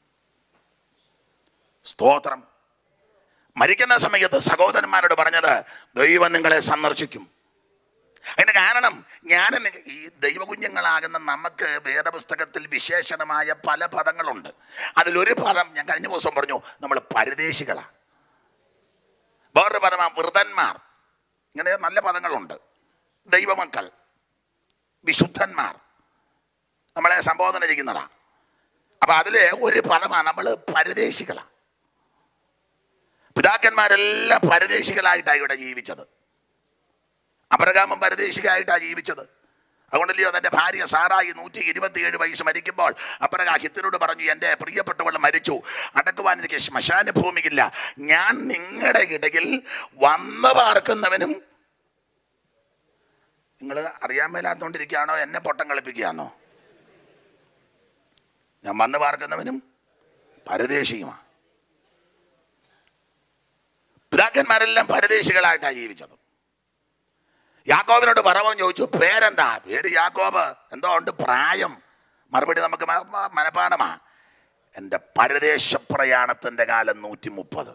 A: സ്തോത്രം മരിക്കുന്ന സമയത്ത് സഹോദരന്മാരോട് പറഞ്ഞത് ദൈവം നിങ്ങളെ സന്ദർശിക്കും അതിന് കാരണം ഞാൻ നി- ഈ ദൈവകുഞ്ഞുങ്ങളാകുന്ന നമുക്ക് വേദപുസ്തകത്തിൽ വിശേഷണമായ പല പദങ്ങളുണ്ട് അതിലൊരു പദം ഞാൻ കഴിഞ്ഞ ദിവസം പറഞ്ഞു നമ്മൾ പരദേശികളാണ് വേറൊരു പദമാ വൃതന്മാർ ഇങ്ങനെ നല്ല പദങ്ങളുണ്ട് ദൈവമക്കൾ വിശുദ്ധന്മാർ നമ്മളെ സംബോധന ചെയ്യുന്നതാ അപ്പൊ അതിലെ ഒരു പദമാണ് നമ്മൾ പരദേശികളാണ് പിതാക്കന്മാരെല്ലാം പരദേശികളായിട്ടാണ് ഇവിടെ ജീവിച്ചത് അപരകാമം പരദേശികയായിട്ടാണ് ജീവിച്ചത് അതുകൊണ്ടല്ലയോ തൻ്റെ ഭാര്യ സാറായി നൂറ്റി ഇരുപത്തിയേഴ് വയസ്സ് മരിക്കുമ്പോൾ അപ്പറക ഹിത്തിനോട് പറഞ്ഞു എൻ്റെ പ്രിയപ്പെട്ടവൾ മരിച്ചു അടക്കുവാൻ എനിക്ക് ശ്മശാന ഭൂമിയില്ല ഞാൻ നിങ്ങളുടെ ഇടയിൽ വന്നു പാർക്കുന്നവനും നിങ്ങൾ അറിയാൻ മേലാത്തോണ്ടിരിക്കുകയാണോ എന്നെ പൊട്ടം കളിപ്പിക്കുകയാണോ ഞാൻ വന്നു പാർക്കുന്നവനും പരദേശിയുമാണ് പിതാക്കന്മാരെല്ലാം പരദേശികളായിട്ടാണ് ജീവിച്ചത് യാക്കോബിനോട് പറവൻ ചോദിച്ചു പേരെന്താ പേര് യാക്കോബ് എന്തോ ഉണ്ട് പ്രായം മറുപടി നമുക്ക് മ- മ- മനപ്പാടമാ എൻ്റെ പരദേശ പ്രയാണത്തിൻ്റെ കാലം നൂറ്റി മുപ്പത്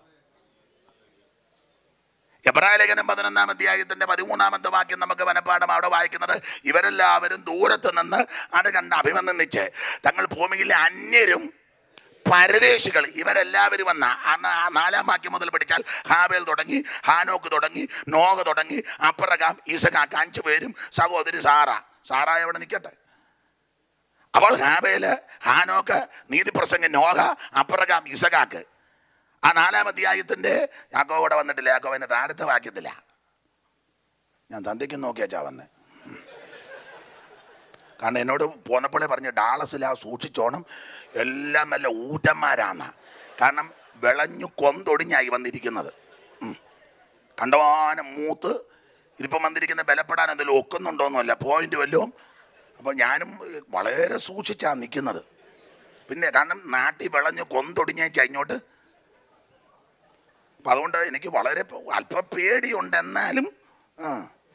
A: എബ്രായ ലേഖനം പതിനൊന്നാം അധ്യായത്തിന്റെ പതിമൂന്നാമത്തെ വാക്യം നമുക്ക് മനപ്പാടം അവിടെ വായിക്കുന്നത് ഇവരെല്ലാവരും ദൂരത്ത് നിന്ന് അത് കണ്ട് അഭിമന്ദിച്ച് തങ്ങൾ ഭൂമിയിലെ അന്യരും പരദേശികൾ ഇവരെല്ലാവരും വന്ന അന്ന് ആ നാലാം വാക്യം മുതൽ പഠിച്ചാൽ ഹാബേൽ തുടങ്ങി ഹാനോക്ക് തുടങ്ങി നോഹ തുടങ്ങി അപ്പറകാം ഈസകാക്ക് അഞ്ചു പേരും സഹോദരി സാറ സാറ എവിടെ നിൽക്കട്ടെ അപ്പോൾ ഹാബേല് ഹാനോക്ക് നീതിപ്രസംഗം നോഹ അപ്പറകാം ഇസകാക്ക് ആ നാലാം അധ്യായത്തിന്റെ യാക്കോ ഇവിടെ വന്നിട്ടില്ല യാക്കോ എന്നെ താഴത്തെ വാക്യത്തില്ല ഞാൻ തന്തയ്ക്ക് നോക്കിയാച്ചാ വന്നേ കാരണം എന്നോട് പോന്നപ്പോഴേ പറഞ്ഞ് ഡാളസിലാ സൂക്ഷിച്ചോണം എല്ലാം നല്ല ഊറ്റന്മാരാണ് കാരണം വിളഞ്ഞു കൊന്തൊടിഞ്ഞായി വന്നിരിക്കുന്നത് ഉം. കണ്ടവാനം മൂത്ത് ഇതിപ്പം വന്നിരിക്കുന്ന ബലപ്പെടാൻ എന്തെങ്കിലും ഒക്കുന്നുണ്ടോന്നുമല്ല പോയിന്റ് വല്ലതും അപ്പോൾ ഞാനും വളരെ സൂക്ഷിച്ചാണ് നിൽക്കുന്നത് പിന്നെ കാരണം നാട്ടിൽ വിളഞ്ഞു കൊന്തൊടിഞ്ഞേച്ച് ഇങ്ങോട്ട് അപ്പം അതുകൊണ്ട് എനിക്ക് വളരെ അല്പ പേടിയുണ്ട് എന്നാലും ആ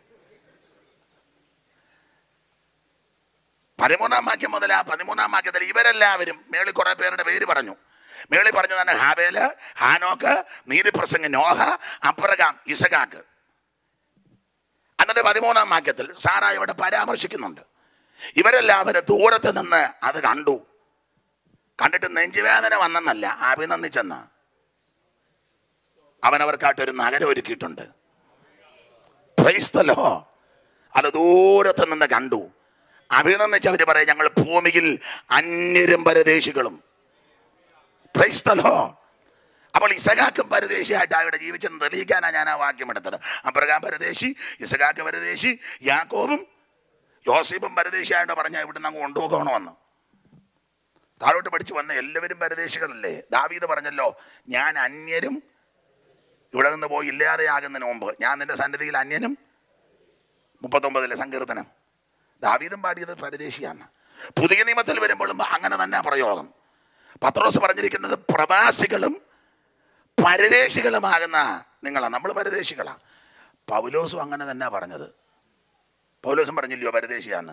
A: പതിമൂന്നാം വാക്യം മുതൽ ആ പതിമൂന്നാം വാക്യത്തിൽ ഇവരെല്ലാവരും മേളിൽ കുറെ പേരുടെ പേര് പറഞ്ഞു മേളിൽ പറഞ്ഞതാണ് ഹാബേല് ഹാനോക്ക് നീതിപ്രസംഗ നോഹ അപ്രകാം ഇസകാക്ക് എന്നിട്ട് പതിമൂന്നാം വാക്യത്തിൽ സാറ ഇവിടെ പരാമർശിക്കുന്നുണ്ട് ഇവരെല്ലാവരും ദൂരത്ത് നിന്ന് അത് കണ്ടു കണ്ടിട്ട് നെഞ്ചുവേദന വന്നെന്നല്ല അഭിനന്ദിച്ചെന്ന അവനവർക്കായിട്ടൊരു നഗരം ഒരുക്കിയിട്ടുണ്ട് ക്രൈസ്തലോ അത് ദൂരത്ത് നിന്ന് കണ്ടു അഭിനന്ദിച്ചവർ പറയും ഞങ്ങൾ ഭൂമിയിൽ അന്യരും പരദേശികളും ക്രൈസ്തലോ അപ്പോൾ ഇസഖാക്കും പരദേശിയായിട്ട് അവിടെ ജീവിച്ചെന്ന് തെളിയിക്കാനാണ് ഞാൻ ആ വാക്യം എടുത്തത് അബ്രഹാം പരദേശി ഇസഖാക്ക് പരദേശി യാക്കോബും യോസീബും പരദേശിയായിട്ട് പറഞ്ഞാൽ ഇവിടുന്ന് അങ്ങ് കൊണ്ടുപോകണമെന്ന് താഴോട്ട് പഠിച്ചു വന്ന എല്ലാവരും പരദേശികളല്ലേ ദാവീദ് പറഞ്ഞല്ലോ ഞാൻ അന്യരും ഇവിടെ നിന്ന് പോയി ഇല്ലാതെയാകുന്നതിന് മുമ്പ് ഞാൻ നിന്റെ സന്നിധിയിൽ അന്യനും മുപ്പത്തൊമ്പതിലെ സങ്കീർത്തനം ദാവീദും പാടിയത് പരദേശിയാണ് പുതിയ നിയമത്തിൽ വരുമ്പോഴും അങ്ങനെ തന്നെ പ്രയോഗം പത്രോസ് പറഞ്ഞിരിക്കുന്നത് പ്രവാസികളും പരദേശികളുമാകുന്ന നിങ്ങളാണ് നമ്മൾ പരദേശികളാണ് പൗലോസും അങ്ങനെ തന്നെ പറഞ്ഞത് പൗലോസും പറഞ്ഞില്ലയോ പരദേശിയാന്ന്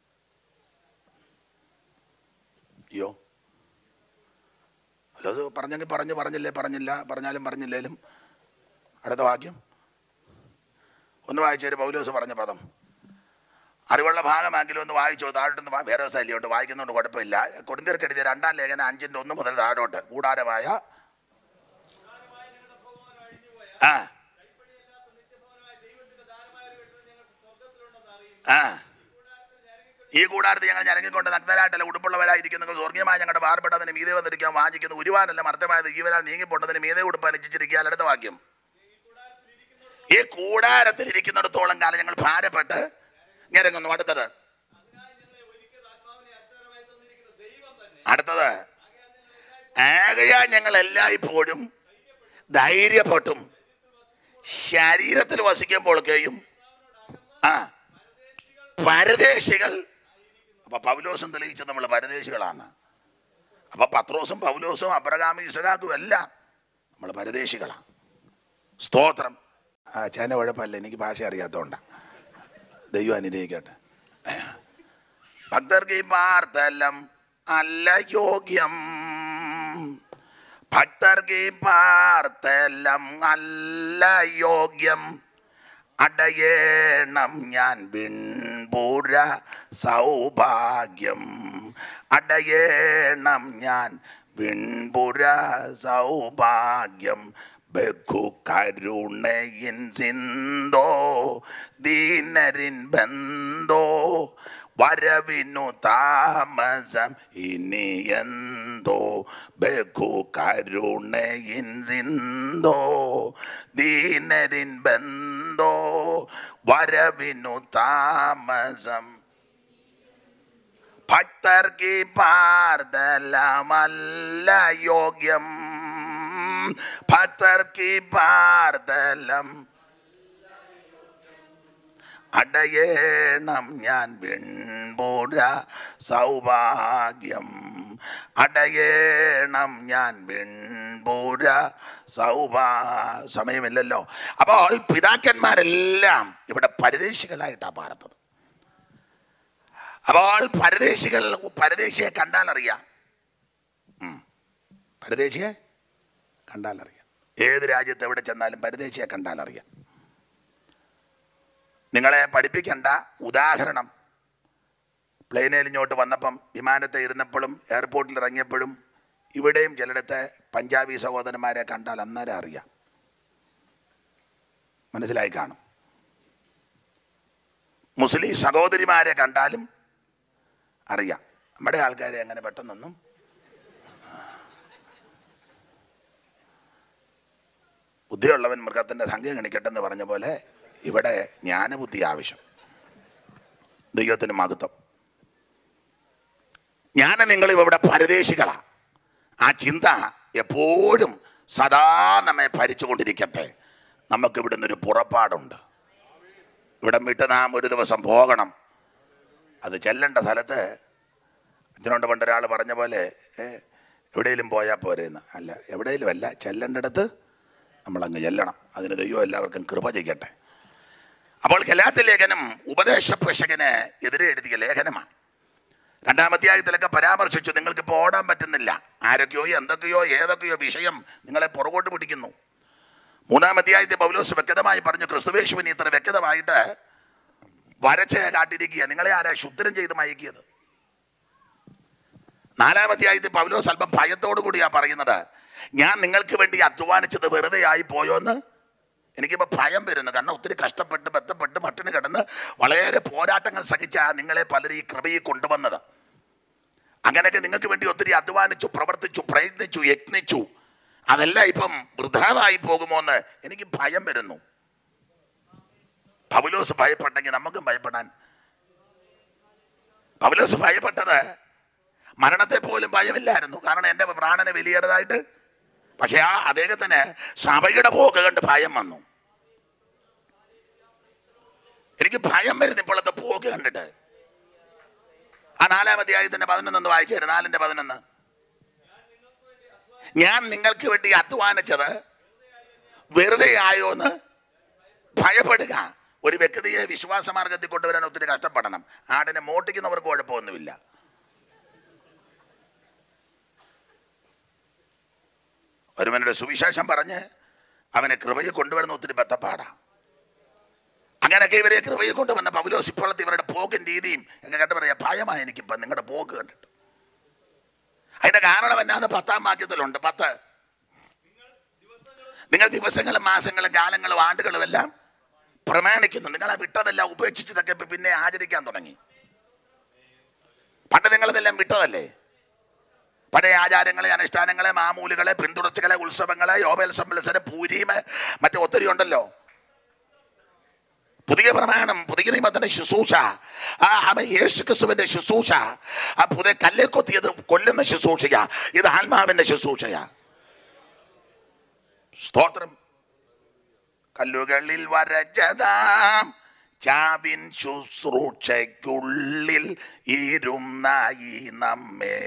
A: അയ്യോ പൗലോസ് പറഞ്ഞെങ്കിൽ പറഞ്ഞു പറഞ്ഞില്ലേ പറഞ്ഞില്ല പറഞ്ഞാലും പറഞ്ഞില്ലേലും അടുത്ത വാക്യം ഒന്ന് വായിച്ചേര് പൗലോസ് പറഞ്ഞ പദം അറിവുള്ള ഭാഗമാങ്കിലും ഒന്ന് വായിച്ചോ താഴോട്ടൊന്ന് വാ- വേറെ ശൈലിയുണ്ട് വായിക്കുന്നതുകൊണ്ട് കുഴപ്പമില്ല കൊടുന്തീർക്കെഴുതിയ രണ്ടാം ലേഖനം അഞ്ചിൻ്റെ ഒന്ന് മുതൽ താഴോട്ട് കൂടാരമായ ആ ആ ഈ കൂടാരത്തിൽ ഞങ്ങൾ ഞരങ്ങിക്കൊണ്ട് നഗ്നരായിട്ടല്ല ഉടുപ്പുള്ളവരായിരിക്കും നിങ്ങൾ സ്വർഗീയമായി ഞങ്ങളുടെ പാർപ്പെട്ടതിന് മീതെ വന്നിരിക്കാൻ വാഞ്ചിക്കുന്നു ഉരുവാനല്ല മർത്തമായത് ജീവനാൽ നീങ്ങിപ്പോണ്ടതിന് മീതെ ഉടുപ്പ് അനുചിച്ചിരിക്കുക അടുത്ത വാക്യം ഈ കൂടാരത്തിൽ ഇരിക്കുന്നിടത്തോളം കാലം ഞങ്ങൾ ഭാരപ്പെട്ട് ഞരങ്ങുന്നു അടുത്തത് അടുത്തത് ആകയാ ഞങ്ങൾ എല്ലായ്പ്പോഴും ധൈര്യപ്പെട്ടും ശരീരത്തിൽ വസിക്കുമ്പോഴൊക്കെയും ആ പരദേശികൾ അപ്പൊ പൗലോസും തെളിയിച്ചത് നമ്മൾ പരദേശികളാണ് അപ്പൊ പത്രോസും പൗലോസും അബ്രഹാമും ഇസഹാക്കും എല്ലാം നമ്മൾ പരദേശികളാണ് സ്തോത്രം ആ ചേന കുഴപ്പമില്ല എനിക്ക് ഭാഷ അറിയാത്തതുകൊണ്ടാ ദൈവം അനുഗ്രഹിക്കട്ടെ ഭക്തർക്ക് ഈ പാർത്തലം അല്ല യോഗ്യം ഭക്തർക്ക് ഈ പാർത്തലം അല്ല യോഗ്യം അടയേണം ഞാൻ വിൺപുര സൗഭാഗ്യം അടയേണം ഞാൻ വിൺപുര സൗഭാഗ്യം ബഹു കരുണയിൻ സിന്തോ ദീനരിൻ ബന്ധോ വരവിനു താമസം ഇനി എന്തോ ബഹു കരുണയിൻ സിന്തോ ദീനരിൻ ബന്ധോ വരവിനു താമസം ഭക്തർക്ക് പാർദലമല്ല യോഗ്യം ഭക്തർക്ക് പാർദലം അടയേണം ഞാൻ വിൺപുര സൗഭാഗ്യം അടയേണം ഞാൻ വിൺപുര സൗഭാ സമയമില്ലല്ലോ അപ്പോൾ പിതാക്കന്മാരെല്ലാം ഇവിടെ പരദേശികളായിട്ടാണ് പാർത്തത് അപ്പോൾ പരദേശികൾ പരദേശിയെ കണ്ടാൽ അറിയാം ഉം. പരദേശിയെ കണ്ടാൽ അറിയാം ഏത് രാജ്യത്ത് എവിടെ ചെന്നാലും പരദേശിയെ കണ്ടാൽ അറിയാം നിങ്ങളെ പഠിപ്പിക്കേണ്ട ഉദാഹരണം പ്ലെയിനിൽ ഇങ്ങോട്ട് വന്നപ്പം വിമാനത്തെ ഇരുന്നപ്പോഴും എയർപോർട്ടിൽ ഇറങ്ങിയപ്പോഴും ഇവിടെയും ചിലയിടത്തെ പഞ്ചാബി സഹോദരന്മാരെ കണ്ടാൽ അന്നേരം അറിയാം മനസ്സിലായി കാണും മുസ്ലിം സഹോദരിമാരെ കണ്ടാലും അറിയാം നമ്മുടെ ആൾക്കാരെ അങ്ങനെ പെട്ടെന്നൊന്നും ബുദ്ധിയുള്ളവൻ മൃഗത്തിൻ്റെ സംഖ്യ ഗണിക്കട്ടെന്ന് പറഞ്ഞ പോലെ ഇവിടെ ജ്ഞാനബുദ്ധി ആവശ്യം ദൈവത്തിന് മഹത്വം ഞാൻ നിങ്ങൾ ഇവിടെ പരദേശികളാ ആ ചിന്ത എപ്പോഴും സദാ നമ്മെ ഭരിച്ചുകൊണ്ടിരിക്കട്ടെ നമുക്ക് ഇവിടുന്ന് ഒരു പുറപ്പാടുണ്ട് ഇവിടെ വിട്ട് നാം ഒരു ദിവസം പോകണം അത് ചെല്ലേണ്ട സ്ഥലത്ത് ഇതിനോട് പണ്ടൊരാൾ പറഞ്ഞ പോലെ ഏ, എവിടെയെങ്കിലും പോയാൽ പോരെന്ന് അല്ല എവിടെയെങ്കിലും അല്ല ചെല്ലേണ്ടടുത്ത് നമ്മളങ്ങ് ചെല്ലണം അതിന് ദൈവം എല്ലാവർക്കും കൃപ ചെയ്യട്ടെ അപ്പോൾ ഗലാത്തി ലേഖനം ഉപദേശ പ്രശകന് എതിരെ എഴുതിയ ലേഖനമാണ് രണ്ടാമധ്യായത്തിലൊക്കെ പരാമർശിച്ചു നിങ്ങൾക്ക് ഇപ്പോൾ ഓടാൻ പറ്റുന്നില്ല ആരൊക്കെയോ എന്തൊക്കെയോ ഏതൊക്കെയോ വിഷയം നിങ്ങളെ പുറകോട്ട് പിടിക്കുന്നു മൂന്നാം അധ്യായത്തിൽ പൗലോസ് വ്യക്തമായി പറഞ്ഞു ക്രിസ്തുവേശുവിന് ഇത്ര വ്യക്തമായിട്ട് വരച്ച് കാട്ടിരിക്കുക നിങ്ങളെ ആരാ ശുദ്ധരം ചെയ്ത് മയക്കിയത് നാലാം അധ്യായത്തിൽ പൗലോസ് അല്പം ഭയത്തോടു കൂടിയാ പറയുന്നത് ഞാൻ നിങ്ങൾക്ക് വേണ്ടി അധ്വാനിച്ചത് വെറുതെ ആയി പോയോന്ന് എനിക്കിപ്പോൾ ഭയം വരുന്നു കാരണം ഒത്തിരി കഷ്ടപ്പെട്ട് ബന്ധപ്പെട്ട് പട്ടിണി കിടന്ന് വളരെ പോരാട്ടങ്ങൾ സഹിച്ച നിങ്ങളെ പലരും ഈ കൃപയിൽ കൊണ്ടുവന്നത് അങ്ങനെയൊക്കെ നിങ്ങൾക്ക് വേണ്ടി ഒത്തിരി അധ്വാനിച്ചു പ്രവർത്തിച്ചു പ്രയത്നിച്ചു യത്നിച്ചു അതെല്ലാം ഇപ്പം വൃഥാവായി പോകുമോ എന്ന് എനിക്ക് ഭയം വരുന്നു പൗലോസ് ഭയപ്പെട്ടെങ്കിൽ നമുക്കും ഭയപ്പെടാൻ പൗലോസ് ഭയപ്പെട്ടത് മരണത്തെ പോലും ഭയമില്ലായിരുന്നു കാരണം എൻ്റെ പ്രാണനെ വലിയേറതായിട്ട് പക്ഷെ ആ അദ്ദേഹത്തിന് സഭയുടെ പോക്ക് കണ്ട് ഭയം വന്നു എനിക്ക് ഭയം വരുന്നു ഇപ്പോഴത്തെ പോക്ക് കണ്ടിട്ട് ആ നാലാം അധ്യായത്തിന്റെ പതിനൊന്ന് വായിച്ചു തരും നാലിന്റെ പതിനൊന്ന് ഞാൻ നിങ്ങൾക്ക് വേണ്ടി അധ്വാനിച്ചത് വെറുതെ ആയോ എന്ന് ഭയപ്പെടുക ഒരു വ്യക്തിയെ വിശ്വാസ മാർഗത്തിൽ കൊണ്ടുവരാൻ ഒത്തിരി കഷ്ടപ്പെടണം ആടിനെ മോട്ടിക്കുന്നവർക്ക് കുഴപ്പമൊന്നുമില്ല ഒരുവനുടെ സുവിശേഷം പറഞ്ഞ് അവനെ കൃപയെ കൊണ്ടുവരുന്ന ഒത്തിരി ബദ്ധപ്പാടാ അങ്ങനെയൊക്കെ ഇവരെ കൃപയെ കൊണ്ടുവന്ന പൗലോസ് ഇപ്പോഴത്തെ ഇവരുടെ പോക്കും രീതിയും ഒക്കെ കണ്ടു പറയാ ഭയമായി എനിക്കിപ്പം നിങ്ങളുടെ പോക്ക് കണ്ടിട്ട് അതിന്റെ കാരണം എന്നാന്ന് പത്താം വാക്യത്തിലുണ്ട് പത്ത് നിങ്ങൾ ദിവസങ്ങളും മാസങ്ങളും കാലങ്ങളും ആണ്ടുകളും എല്ലാം പ്രമാണിക്കുന്നു നിങ്ങളെ വിട്ടതെല്ലാം ഉപേക്ഷിച്ചതൊക്കെ ഇപ്പൊ പിന്നെ ആചരിക്കാൻ തുടങ്ങി പണ്ട് നിങ്ങളിതെല്ലാം വിട്ടതല്ലേ പഴയ ആചാരങ്ങളെ അനുഷ്ഠാനങ്ങളെ മാമൂലുകളെ പിന്തുടർച്ചകളെ ഉത്സവങ്ങളെ യോബേൽ സമ്മത്സരം പൂരീമ് മറ്റു ഒത്തിരി ഉണ്ടല്ലോ പുതിയ പ്രമാണം പുതിയ നിയമത്തിന്റെ ശുശ്രൂഷ ആ അവ യേശു ക്രിസ്തുവിന്റെ ശുശ്രൂഷ ആ പുതിയ കല്ലിൽ കൊത്തിയത് കൊല്ലുന്ന ശുശ്രൂഷയാ ഇത് ആത്മാവിന്റെ ശുശ്രൂഷയാ സ്തോത്രം കല്ലുകളിൽ വരച്ചതാം ചാവിൻ ശുശ്രൂഷയ്ക്കുള്ളിൽ ഇരുന്നായി നമ്മെ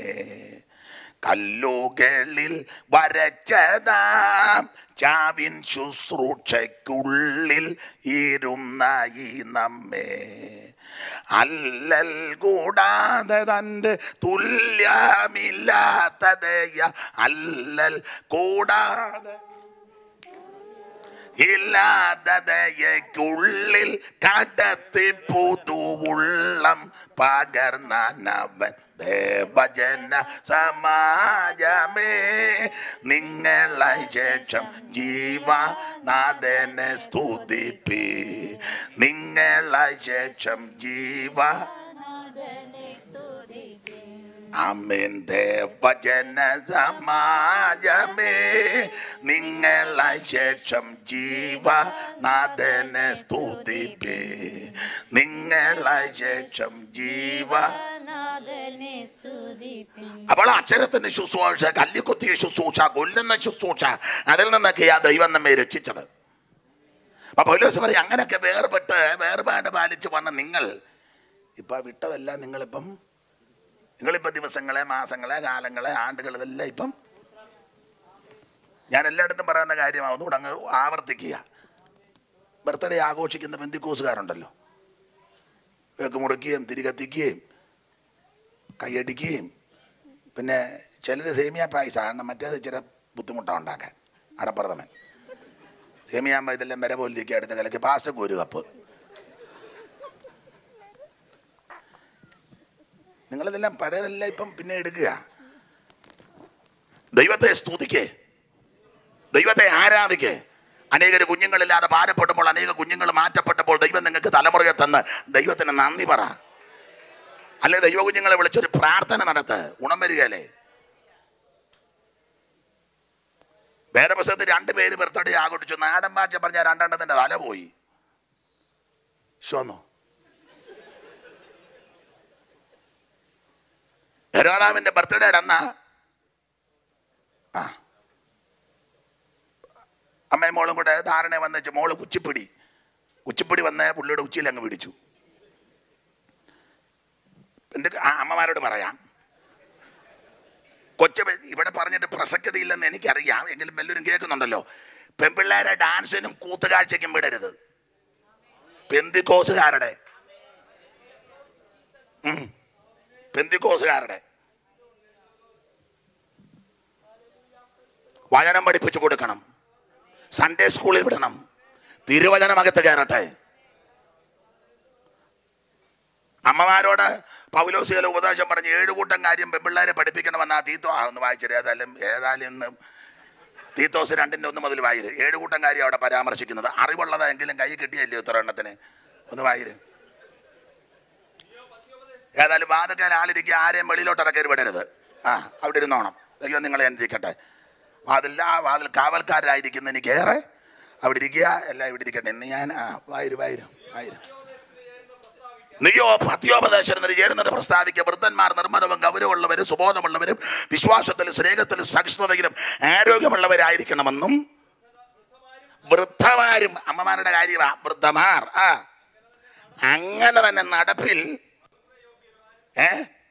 A: കല്ലുകളിൽ വരച്ചതാം ചാവിൻ ശുശ്രൂഷയ്ക്കുള്ളിൽ ഇരുന്നായി നമ്മെ അല്ലൽ കൂടാതെ തൻ്റെ തുല്യമില്ലാത്തതയ അല്ലൽ കൂടാതെ ഇല്ലാതതയ്ക്കുള്ളിൽ കടത്തി പുതുവുള്ളം പകർന്നവൻ ദേവജന സമാജമേ നിങ്ങളെ ശേഷം ജീവനാഥനെ സ്തുതിപ്പി നിങ്ങളെ ശേഷം ജീവ അമീൻ ദേവജന സമാജമേ നിങ്ങളെ ശേഷം ജീവ നാഥനെ സ്തുതിപ്പേ നിങ്ങളെ ശേഷം ജീവ
D: നാഥനെ സ്തുതിപ്പിൻ
A: അപ്പോൾ അക്ഷരത്തിന്റെ ശുശ്രൂഷ കല്ലിക്കുത്തിയ ശുശ്രൂഷ കൊല്ലുന്ന ശുശ്രൂഷ അതിൽ നിന്നൊക്കെ ആ ദൈവം നമ്മെ രക്ഷിച്ചത് അപ്പൊ പൗലോസ് പറയും അങ്ങനെയൊക്കെ വേർപെട്ട് വേർപാട് പാലിച്ച് വന്ന നിങ്ങൾ ഇപ്പൊ വിട്ടതെല്ലാം നിങ്ങളിപ്പം നിങ്ങളിപ്പോൾ ദിവസങ്ങളെ മാസങ്ങളെ കാലങ്ങളെ ആണ്ടുകൾ ഇതെല്ലാം ഇപ്പം ഞാൻ എല്ലായിടത്തും പറയുന്ന കാര്യമാണ് ഒന്നുകൂടെ അങ്ങ് ആവർത്തിക്കുക ബർത്ത്ഡേ ആഘോഷിക്കുന്ന ബന്ധുക്കോസുകാരുണ്ടല്ലോ കേക്ക് മുറിക്കുകയും തിരികത്തിക്കുകയും കൈയടിക്കുകയും പിന്നെ ചിലർ സേമിയ പായസമാണ് മറ്റേത് ഇച്ചിരി ബുദ്ധിമുട്ടാണ് ഉണ്ടാക്കാൻ അടപ്രഥമൻ സേമിയാകുമ്പോൾ ഇതെല്ലാം വരെ പോലിരിക്കുക അടുത്ത കലക്ക് പാസ്റ്റർക്ക് ഒരു കപ്പ് നിങ്ങളിതെല്ലാം പഴയതെല്ലാം ഇപ്പം പിന്നെ എടുക്കുക ദൈവത്തെ സ്തുതിക്കേ ദൈവത്തെ ആരാധിക്കേ അനേക കുഞ്ഞുങ്ങളില്ലാതെ ഭാരപ്പെടുമ്പോൾ അനേക കുഞ്ഞുങ്ങൾ മാറ്റപ്പെട്ടപ്പോൾ ദൈവം നിങ്ങൾക്ക് തലമുറയെ തന്ന് ദൈവത്തിന് നന്ദി പറ അല്ലെ ദൈവ കുഞ്ഞുങ്ങളെ വിളിച്ചൊരു പ്രാർത്ഥന നടത്ത് ഗുണം വരികയല്ലേ വേദപുസ്തകത്തിൽ രണ്ട് പേര് ബർത്ത്ഡേ ആഘോഷിച്ചു നാടൻ ഭാഷ പറഞ്ഞ രണ്ടെണ്ണത്തിന്റെ തല പോയി ശോന്നോ ഹെരോദാവിന്റെ ബർത്ത്ഡേ അന്ന് ആ അമ്മയും മോളും കൂടെ ധാരണ വന്നു മോള് കുച്ചിപ്പിടി കുച്ചിപ്പിടി വന്ന് പുള്ളിയുടെ ഉച്ചിയിൽ അങ്ങ് പിടിച്ചു എന്ത് ആ അമ്മമാരോട് പറയാം കൊച്ചു പെ- ഇവിടെ പറഞ്ഞിട്ട് പ്രസക്തിയില്ലെന്ന് എനിക്കറിയാം എങ്കിലും എല്ലാവരും കേൾക്കുന്നുണ്ടല്ലോ പെൺപിള്ളേരെ ഡാൻസിനും കൂത്തുകാഴ്ചയ്ക്കും വിടരുത് പെന്തിക്കോസുകാരുടെ ഉം. പെന്തിക്കോസുകാരുടെ വചനം പഠിപ്പിച്ചു കൊടുക്കണം സൺഡേ സ്കൂളിൽ വിടണം തിരുവചനമകത്ത് കയറട്ടെ അമ്മമാരോട് പൗലോസികല ഉപദേശം പറഞ്ഞ് ഏഴ് കൂട്ടം കാര്യം പെൺപിള്ളേരെ പഠിപ്പിക്കണമെന്നാ തീത്തോ ആ ഒന്ന് വായിച്ചത് ഏതായാലും ഏതായാലും ഇന്ന് തീത്തോസ് രണ്ടിൻ്റെ ഒന്ന് മുതൽ വായിര് ഏഴ് കൂട്ടം കാര്യം അവിടെ പരാമർശിക്കുന്നത് അറിവുള്ളതെങ്കിലും കൈ കിട്ടിയല്ലേ ഉത്തര എണ്ണത്തിന് ഒന്ന് വായിര് ഏതായാലും വാതക്കാൻ ആളിരിക്കുക ആരെയും വെളിയിലോട്ട് ഇറക്കരുത് വിടരുത് ആ അവിടെ ഇരുന്നോണം ദൈവം നിങ്ങളെ അനുസരിക്കട്ടെ വാതിൽ ആ വാതിൽ കാവൽക്കാരായിരിക്കുന്ന എനിക്ക് ഏറെ അവിടെ ഇരിക്കുക എല്ലാം ഇവിടെ ഇരിക്കട്ടെ ഇന്ന് ഞാൻ ആ വായിരു വായിരു വായിരു നീയോ പത്യോപദേശത്തിന് ചേരുന്നത് പ്രസ്താവിക്കുക വൃദ്ധന്മാർ നിർമ്മലവും ഗൗരവമുള്ളവരും സുബോധമുള്ളവരും വിശ്വാസത്തിലും സ്നേഹത്തിലും സഹിഷ്ണുതയിലും ആരോഗ്യമുള്ളവരായിരിക്കണമെന്നും വൃദ്ധമാരും അമ്മമാരുടെ കാര്യമാ വൃദ്ധമാർ ആ അങ്ങനെ തന്നെ നടപ്പിൽ ഏ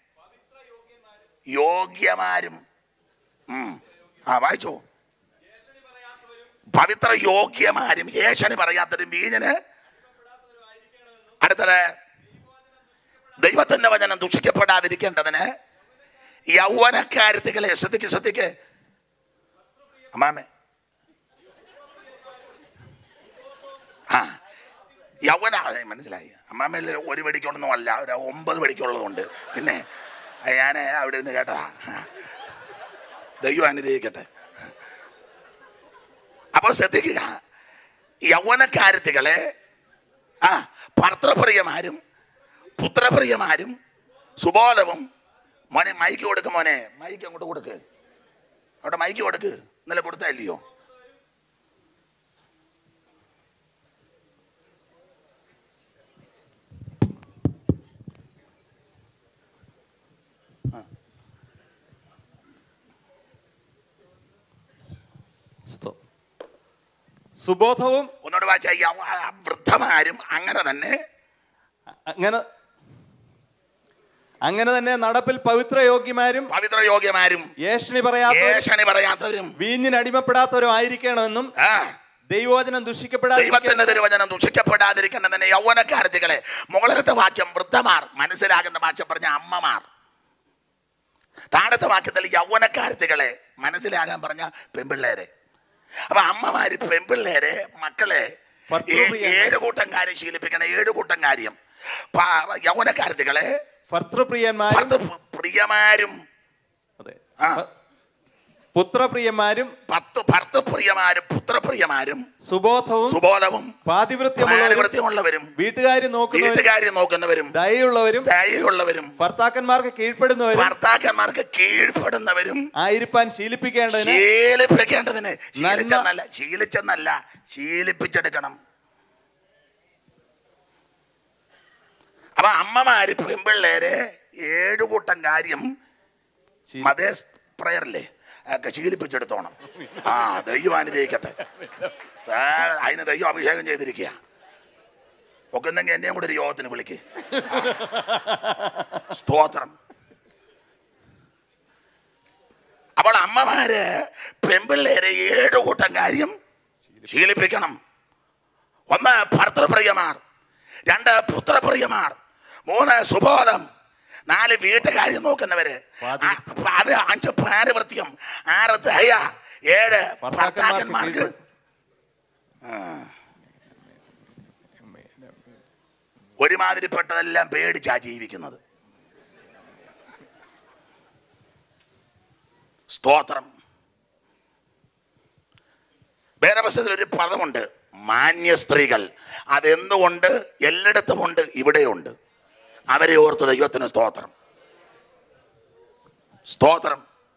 A: യോഗ്യമാരും ഉം. ആ വായിച്ചോ പവിത്ര യോഗ്യമാരും യേശന് പറയാത്തവരും വീഞ്ഞന് അടുത്തത് ദൈവത്തിന്റെ വചനം ദുഷിക്കപ്പെടാതിരിക്കേണ്ടതിന് യൗവനക്കാരത്തികളെ ശ്രദ്ധിക്ക് ശ്രദ്ധിക്ക് അമ്മാമേ ആ യൗവന അതെ, മനസ്സിലായി അമ്മാമയിൽ ഒരു വെടിക്കുള്ളൊന്നും അല്ല ഒരു ഒമ്പത് വെടിക്കുള്ളതുകൊണ്ട് പിന്നെ ഞാൻ അവിടെ ഇരുന്ന് കേട്ടതാ ദൈവം അനുഗ്രഹിക്കട്ടെ അപ്പോൾ ശ്രദ്ധിക്കുക യൗവനക്കാരത്തികളെ ആ ഭർത്തൃപ്രിയമാരും പുത്രപ്രിയമാരും സുബോലവും മോനെ മൈക്ക് കൊടുക്കും മോനെ മൈക്ക് അങ്ങോട്ട് കൊടുക്ക് അവിടെ മൈക്ക് കൊടുക്ക് ഇന്നലെ കൊടുത്തല്ലയോ
E: സ്തോ- സുബോധവും
A: ഒന്നുകൂടെ വായിച്ച വൃദ്ധമാരും അങ്ങനെ തന്നെ
E: അങ്ങനെ അങ്ങനെ തന്നെ നടപ്പിൽ പവിത്രയോഗ്യമാരും
A: പവിത്രയോഗ്യമാരും
E: ഏഷണി പറയാത്തവരും
A: ഏഷണി പറയാത്തവരും
E: വീഞ്ഞിന് അടിമപ്പെടാത്തവരും ആയിരിക്കണമെന്നും
A: ആ
E: ദൈവവചനം ദുഷിക്കപ്പെടാതെ
A: ദൈവത്തിന്റെ തിരുവചനം ദുഷിക്കപ്പെടാതിരിക്കേണ്ടതിന് യൗവനക്കാരത്തികളെ മുകളിലത്തെ വാക്യം വൃദ്ധമാർ മനസ്സിലാകുന്ന ഭാഷ പറഞ്ഞ അമ്മമാർ താഴത്തെ വാക്യത്തിൽ യൗവനക്കാരത്തികളെ മനസ്സിലാകാൻ പറഞ്ഞ പെൺപിള്ളേരെ അപ്പൊ അമ്മമാര് പെൺപിള്ളേരെ മക്കളെ ഏ- ഏഴ് കൂട്ടം കാര്യം ശീലിപ്പിക്കണം ഏഴ് കൂട്ടം കാര്യം പ- യൗവനക്കാരത്തികളെ
E: ഭർത്തൃപ്രിയന്മാരും
A: ഭർത്തൃ പ്രിയമാരും
E: അതെ
A: ആ.
E: പുത്രപ്രിയന്മാരും
A: പത്ത് ഭർത്തൃപ്രിയമാരും പുത്രപ്രിയമാരും
E: സുബോധവും
A: സുബോധവും
E: പാതിവൃത്യമുള്ളവരും
A: പാതിവൃത്യമുള്ളവരും
E: വീട്ടുകാരി നോക്കുന്നവരും
A: വീട്ടുകാര്യം നോക്കുന്നവരും
E: ദയുള്ളവരും
A: ദയുള്ളവരും
E: ഭർത്താക്കന്മാർക്ക് കീഴ്പ്പെടുന്നവരും
A: ഭർത്താക്കന്മാർക്ക് കീഴ്പ്പെടുന്നവരും
E: ആയിരിക്കാൻ ശീലിപ്പിക്കേണ്ടതിന്
A: ശീലിപ്പിക്കേണ്ടതിന് ശീലിച്ചെന്നല്ല ശീലിച്ചെന്നല്ല ശീലിപ്പിച്ചെടുക്കണം അപ്പൊ അമ്മമാര് പെൺപിള്ളേരെ ഏഴു കൂട്ടം കാര്യം
E: ശീലി-
A: മതേ പ്രയറില്ലേ ഒക്കെ ശീലിപ്പിച്ചെടുത്തോണം ആ ദൈവം അനുഗ്രഹിക്കട്ടെ സാ- അതിന് ദൈവം അഭിഷേകം ചെയ്തിരിക്കുക ഒക്കുന്നെങ്കിൽ എന്നെയും കൂടെ ഒരു യോഗത്തിന് വിളിക്ക് സ്തോത്രം അപ്പോൾ അമ്മമാര് പെൺപിള്ളേരെ ഏഴു കൂട്ടം കാര്യം ശീലിപ്പിക്കണം ഒന്ന് ഭർത്തൃപ്രിയമാർ രണ്ട് പുത്രപ്രിയമാർ മൂന്ന് സുബോധം നാല് വീട്ടുകാര്യം നോക്കുന്നവര് ആ- അത് അഞ്ച് പാരവൃത്യം ആറ് ദയ ഏഴ് ഭർത്താക്കന്മാർക്ക് ആ. ഒരുമാതിരിപ്പെട്ടതെല്ലാം പേടിച്ചാ ജീവിക്കുന്നത് സ്തോത്രം വേദപുസ്തകത്തിൽ ഒരു പദമുണ്ട് മാന്യ സ്ത്രീകൾ അതെന്തുകൊണ്ട് എല്ലായിടത്തുമുണ്ട് ഇവിടെയുണ്ട് അവരെ ഓർത്ത് ദൈവത്തിന് സ്തോത്രം സ്തോത്രം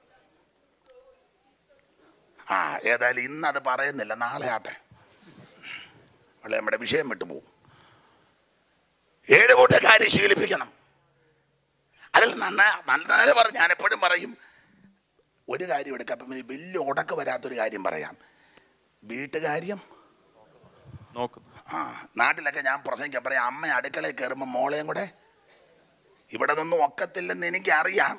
A: ആ ഏതായാലും ഇന്ന് അത് പറയുന്നില്ല നാളെ ആട്ടെ അവളെ നമ്മുടെ വിഷയം വിട്ടുപോകും ഏഴ് കൂട്ടക്കാരെ ശീലിപ്പിക്കണം അതിൽ നന്ന നന്നായി പറഞ്ഞു ഞാൻ എപ്പോഴും പറയും ഒരു കാര്യം എടുക്കാം അപ്പം വലിയ ഉടക്ക് വരാത്തൊരു കാര്യം പറയാം വീട്ടുകാര്യം
E: നോക്കുന്നു
A: ആ നാട്ടിലൊക്കെ ഞാൻ പ്രസംഗിക്കാൻ പറയാം അമ്മ അടുക്കളയിൽ കയറുമ്പോൾ മോളെയും കൂടെ ഇവിടെ നിന്നും ഒക്കത്തില്ലെന്ന് എനിക്കറിയാം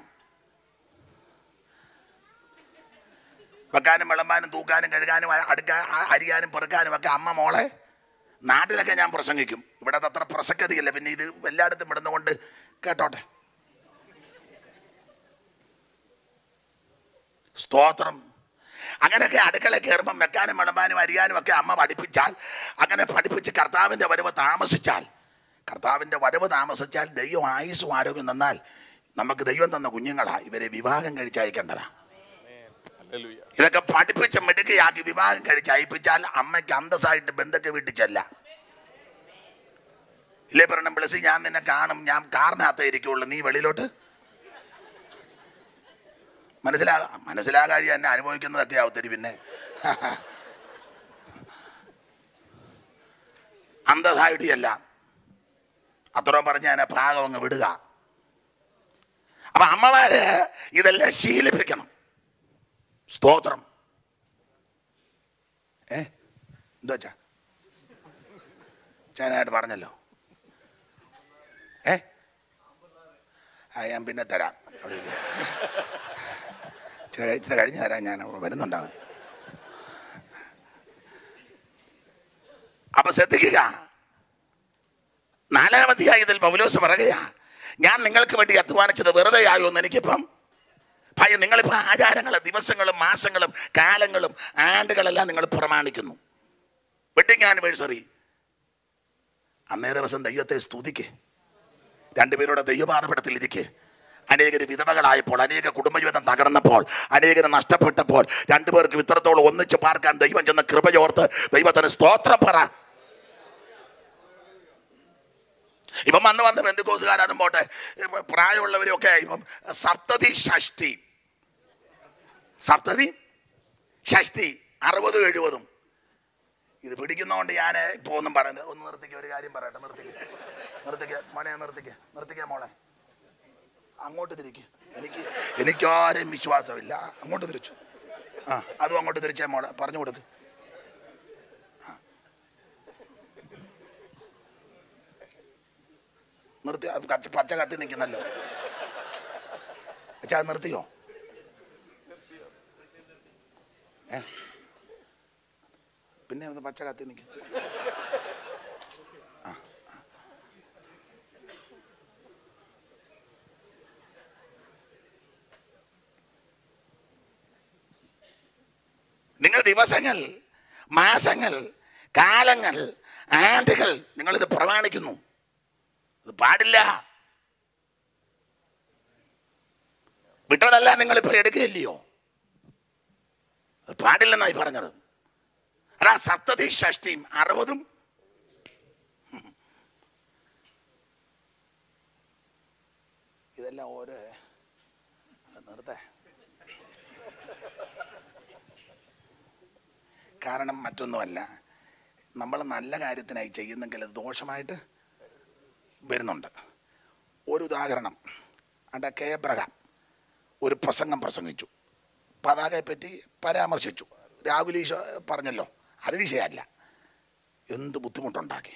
A: വെക്കാനും വിളമ്പാനും തൂക്കാനും കഴുകാനും അ- അടുക്കാ അ- അരിയാനും പെറുക്കാനും ഒക്കെ അമ്മ മോളെ നാട്ടിലൊക്കെ ഞാൻ പ്രസംഗിക്കും ഇവിടെ അത്ര പ്രസക്തിയില്ല പിന്നെ ഇത് എല്ലായിടത്തും ഇടുന്നതുകൊണ്ട് കേട്ടോട്ടെ സ്തോത്രം അങ്ങനെയൊക്കെ അടുക്കള കയറുമ്പം വെക്കാനും വിളമ്പാനും അരിയാനും ഒക്കെ അമ്മ പഠിപ്പിച്ചാൽ അങ്ങനെ പഠിപ്പിച്ച് കർത്താവിൻ്റെ വരവ് താമസിച്ചാൽ കർത്താവിൻ്റെ വരവ് താമസിച്ചാൽ ദൈവം ആയുസ്സും ആരോഗ്യം തന്നാൽ നമുക്ക് ദൈവം തന്ന കുഞ്ഞുങ്ങളാ ഇവരെ വിവാഹം കഴിച്ച് അയക്കേണ്ടതാ ഇതൊക്കെ പഠിപ്പിച്ച് മിടുകയാക്കി വിവാഹം കഴിച്ച് അയപ്പിച്ചാൽ അമ്മയ്ക്ക് അന്തസ്സായിട്ട് ബന്ധുക്കെ വീട്ടിൽ ചെല്ല ഇല്ലേ പറയണം വിളിച്ച് ഞാൻ നിന്നെ കാണും ഞാൻ കാറിനകത്തേ ഇരിക്കുള്ളൂ നീ വെളിയിലോട്ട് മനസ്സിലാകാ മനസ്സിലാകാഴി എന്നെ അനുഭവിക്കുന്നതൊക്കെ ഒത്തിരി പിന്നെ അന്ധതായിട്ട് ചെല്ല അത്രയും പറഞ്ഞ് എന്നെ ഭാഗം അങ്ങ് വിടുക അപ്പൊ അമ്മമാര് ഇതെല്ലാം ശീലിപ്പിക്കണം സ്തോത്രം ഏ എന്താ വെച്ചാ ഞാനായിട്ട് പറഞ്ഞല്ലോ ഏ ആ ഞാൻ പിന്നെ തരാം അവിടെ ഇരിക്ക്. ഇച്ചിരി ഇച്ചിരി കഴിഞ്ഞ് തരാം ഞാൻ വരുന്നുണ്ടാവും അപ്പൊ ശ്രദ്ധിക്കുക നാലാം അധ്യായത്തിൽ പൗലോസ് പറയുകയാ ഞാൻ നിങ്ങൾക്ക് വേണ്ടി അധ്വാനിച്ചത് വെറുതെ ആയോ എന്ന് എനിക്കിപ്പം ഭയം നിങ്ങളിപ്പോൾ ആചാരങ്ങളും ദിവസങ്ങളും മാസങ്ങളും കാലങ്ങളും ആണ്ടുകളെല്ലാം നിങ്ങൾ പ്രമാണിക്കുന്നു വെഡിങ് ആനിവേഴ്സറി അന്നേ ദിവസം ദൈവത്തെ സ്തുതിക്ക് രണ്ടുപേരുടെ ദൈവപാതപടത്തിലിരിക്കെ അനേകർ വിധവകളായപ്പോൾ അനേക കുടുംബജീവിതം തകർന്നപ്പോൾ അനേകർ നഷ്ടപ്പെട്ടപ്പോൾ രണ്ടുപേർക്ക് ഇത്രത്തോളം ഒന്നിച്ച് പാർക്കാൻ ദൈവം ചെന്ന കൃപയോർത്ത് ദൈവത്തിന് സ്തോത്രം പറ ഇപ്പം വന്ന് വന്ന് ബന്ധുക്കോസുകാരും പോട്ടെ ഇപ്പം പ്രായമുള്ളവരൊക്കെ ഇപ്പം സപ്തതി ഷഷ്ടി സപ്തതി ഷഷ്ടി അറുപതും എഴുപതും ഇത് പിടിക്കുന്നതുകൊണ്ട് ഞാൻ ഇപ്പോൾ ഒന്നും പറയുന്നത് ഒന്ന് നിർത്തിക്ക ഒരു കാര്യം പറയട്ടെ നിർത്തിക്ക നിർത്തിക്ക മോനെ നിർത്തിക്ക നിർത്തിക്ക മോളെ അങ്ങോട്ട് തിരിക്ക് എനിക്ക് എനിക്കാരെയും വിശ്വാസമില്ല അങ്ങോട്ട് തിരിച്ചു ആ അതും അങ്ങോട്ട് തിരിച്ചേ മോളെ പറഞ്ഞു കൊടുക്ക് ആ. നിർത്തി അത് കച്ച- പച്ച കത്തി നിൽക്കുന്നല്ലോ അച്ഛാ അത് നിർത്തിയോ ഏ പിന്നെ ഒന്ന് പച്ച കത്തി നിൽക്കും നിങ്ങൾ ദിവസങ്ങൾ മാസങ്ങൾ കാലങ്ങൾ ആണ്ടുകൾ നിങ്ങളിത് പ്രമാണിക്കുന്നു ഇത് പാടില്ല വിട്ടതല്ല നിങ്ങളിപ്പോ എടുക്കുകയില്ലയോ അത് പാടില്ലെന്നായി പറഞ്ഞത് അതാ സപ്തതി ഷഷ്ടിയും അറുപതും ഇതെല്ലാം ഓരോ നിർത്തേ കാരണം മറ്റൊന്നുമല്ല നമ്മൾ നല്ല കാര്യത്തിനായി ചെയ്യുന്നെങ്കിൽ അത് ദോഷമായിട്ട് വരുന്നുണ്ട് ഒരു ഉദാഹരണം അണ്ട കെ എബ്രഹാം ഒരു പ്രസംഗം പ്രസംഗിച്ചു പതാകയെപ്പറ്റി പരാമർശിച്ചു രാഹുൽ ഈശോ പറഞ്ഞല്ലോ അത് വിഷയമല്ല എന്ത് ബുദ്ധിമുട്ടുണ്ടാക്കി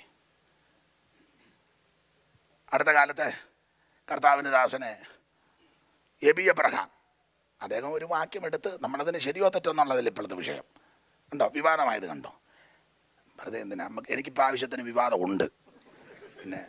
A: അടുത്ത കാലത്ത് കർത്താവിൻ്റെ ദാസനെ എബി എബ്രഹാം അദ്ദേഹം ഒരു വാക്യമെടുത്ത് നമ്മളതിന് ശരിയോ തെറ്റോ എന്നുള്ളതിൽ ഇപ്പോഴത്തെ വിഷയം ഉണ്ടോ വിവാദമായത് കണ്ടോ വെറുതെ എന്തിനാ നമുക്ക് എനിക്കിപ്പോൾ ആവശ്യത്തിന് വിവാദം ഉണ്ട് പിന്നെ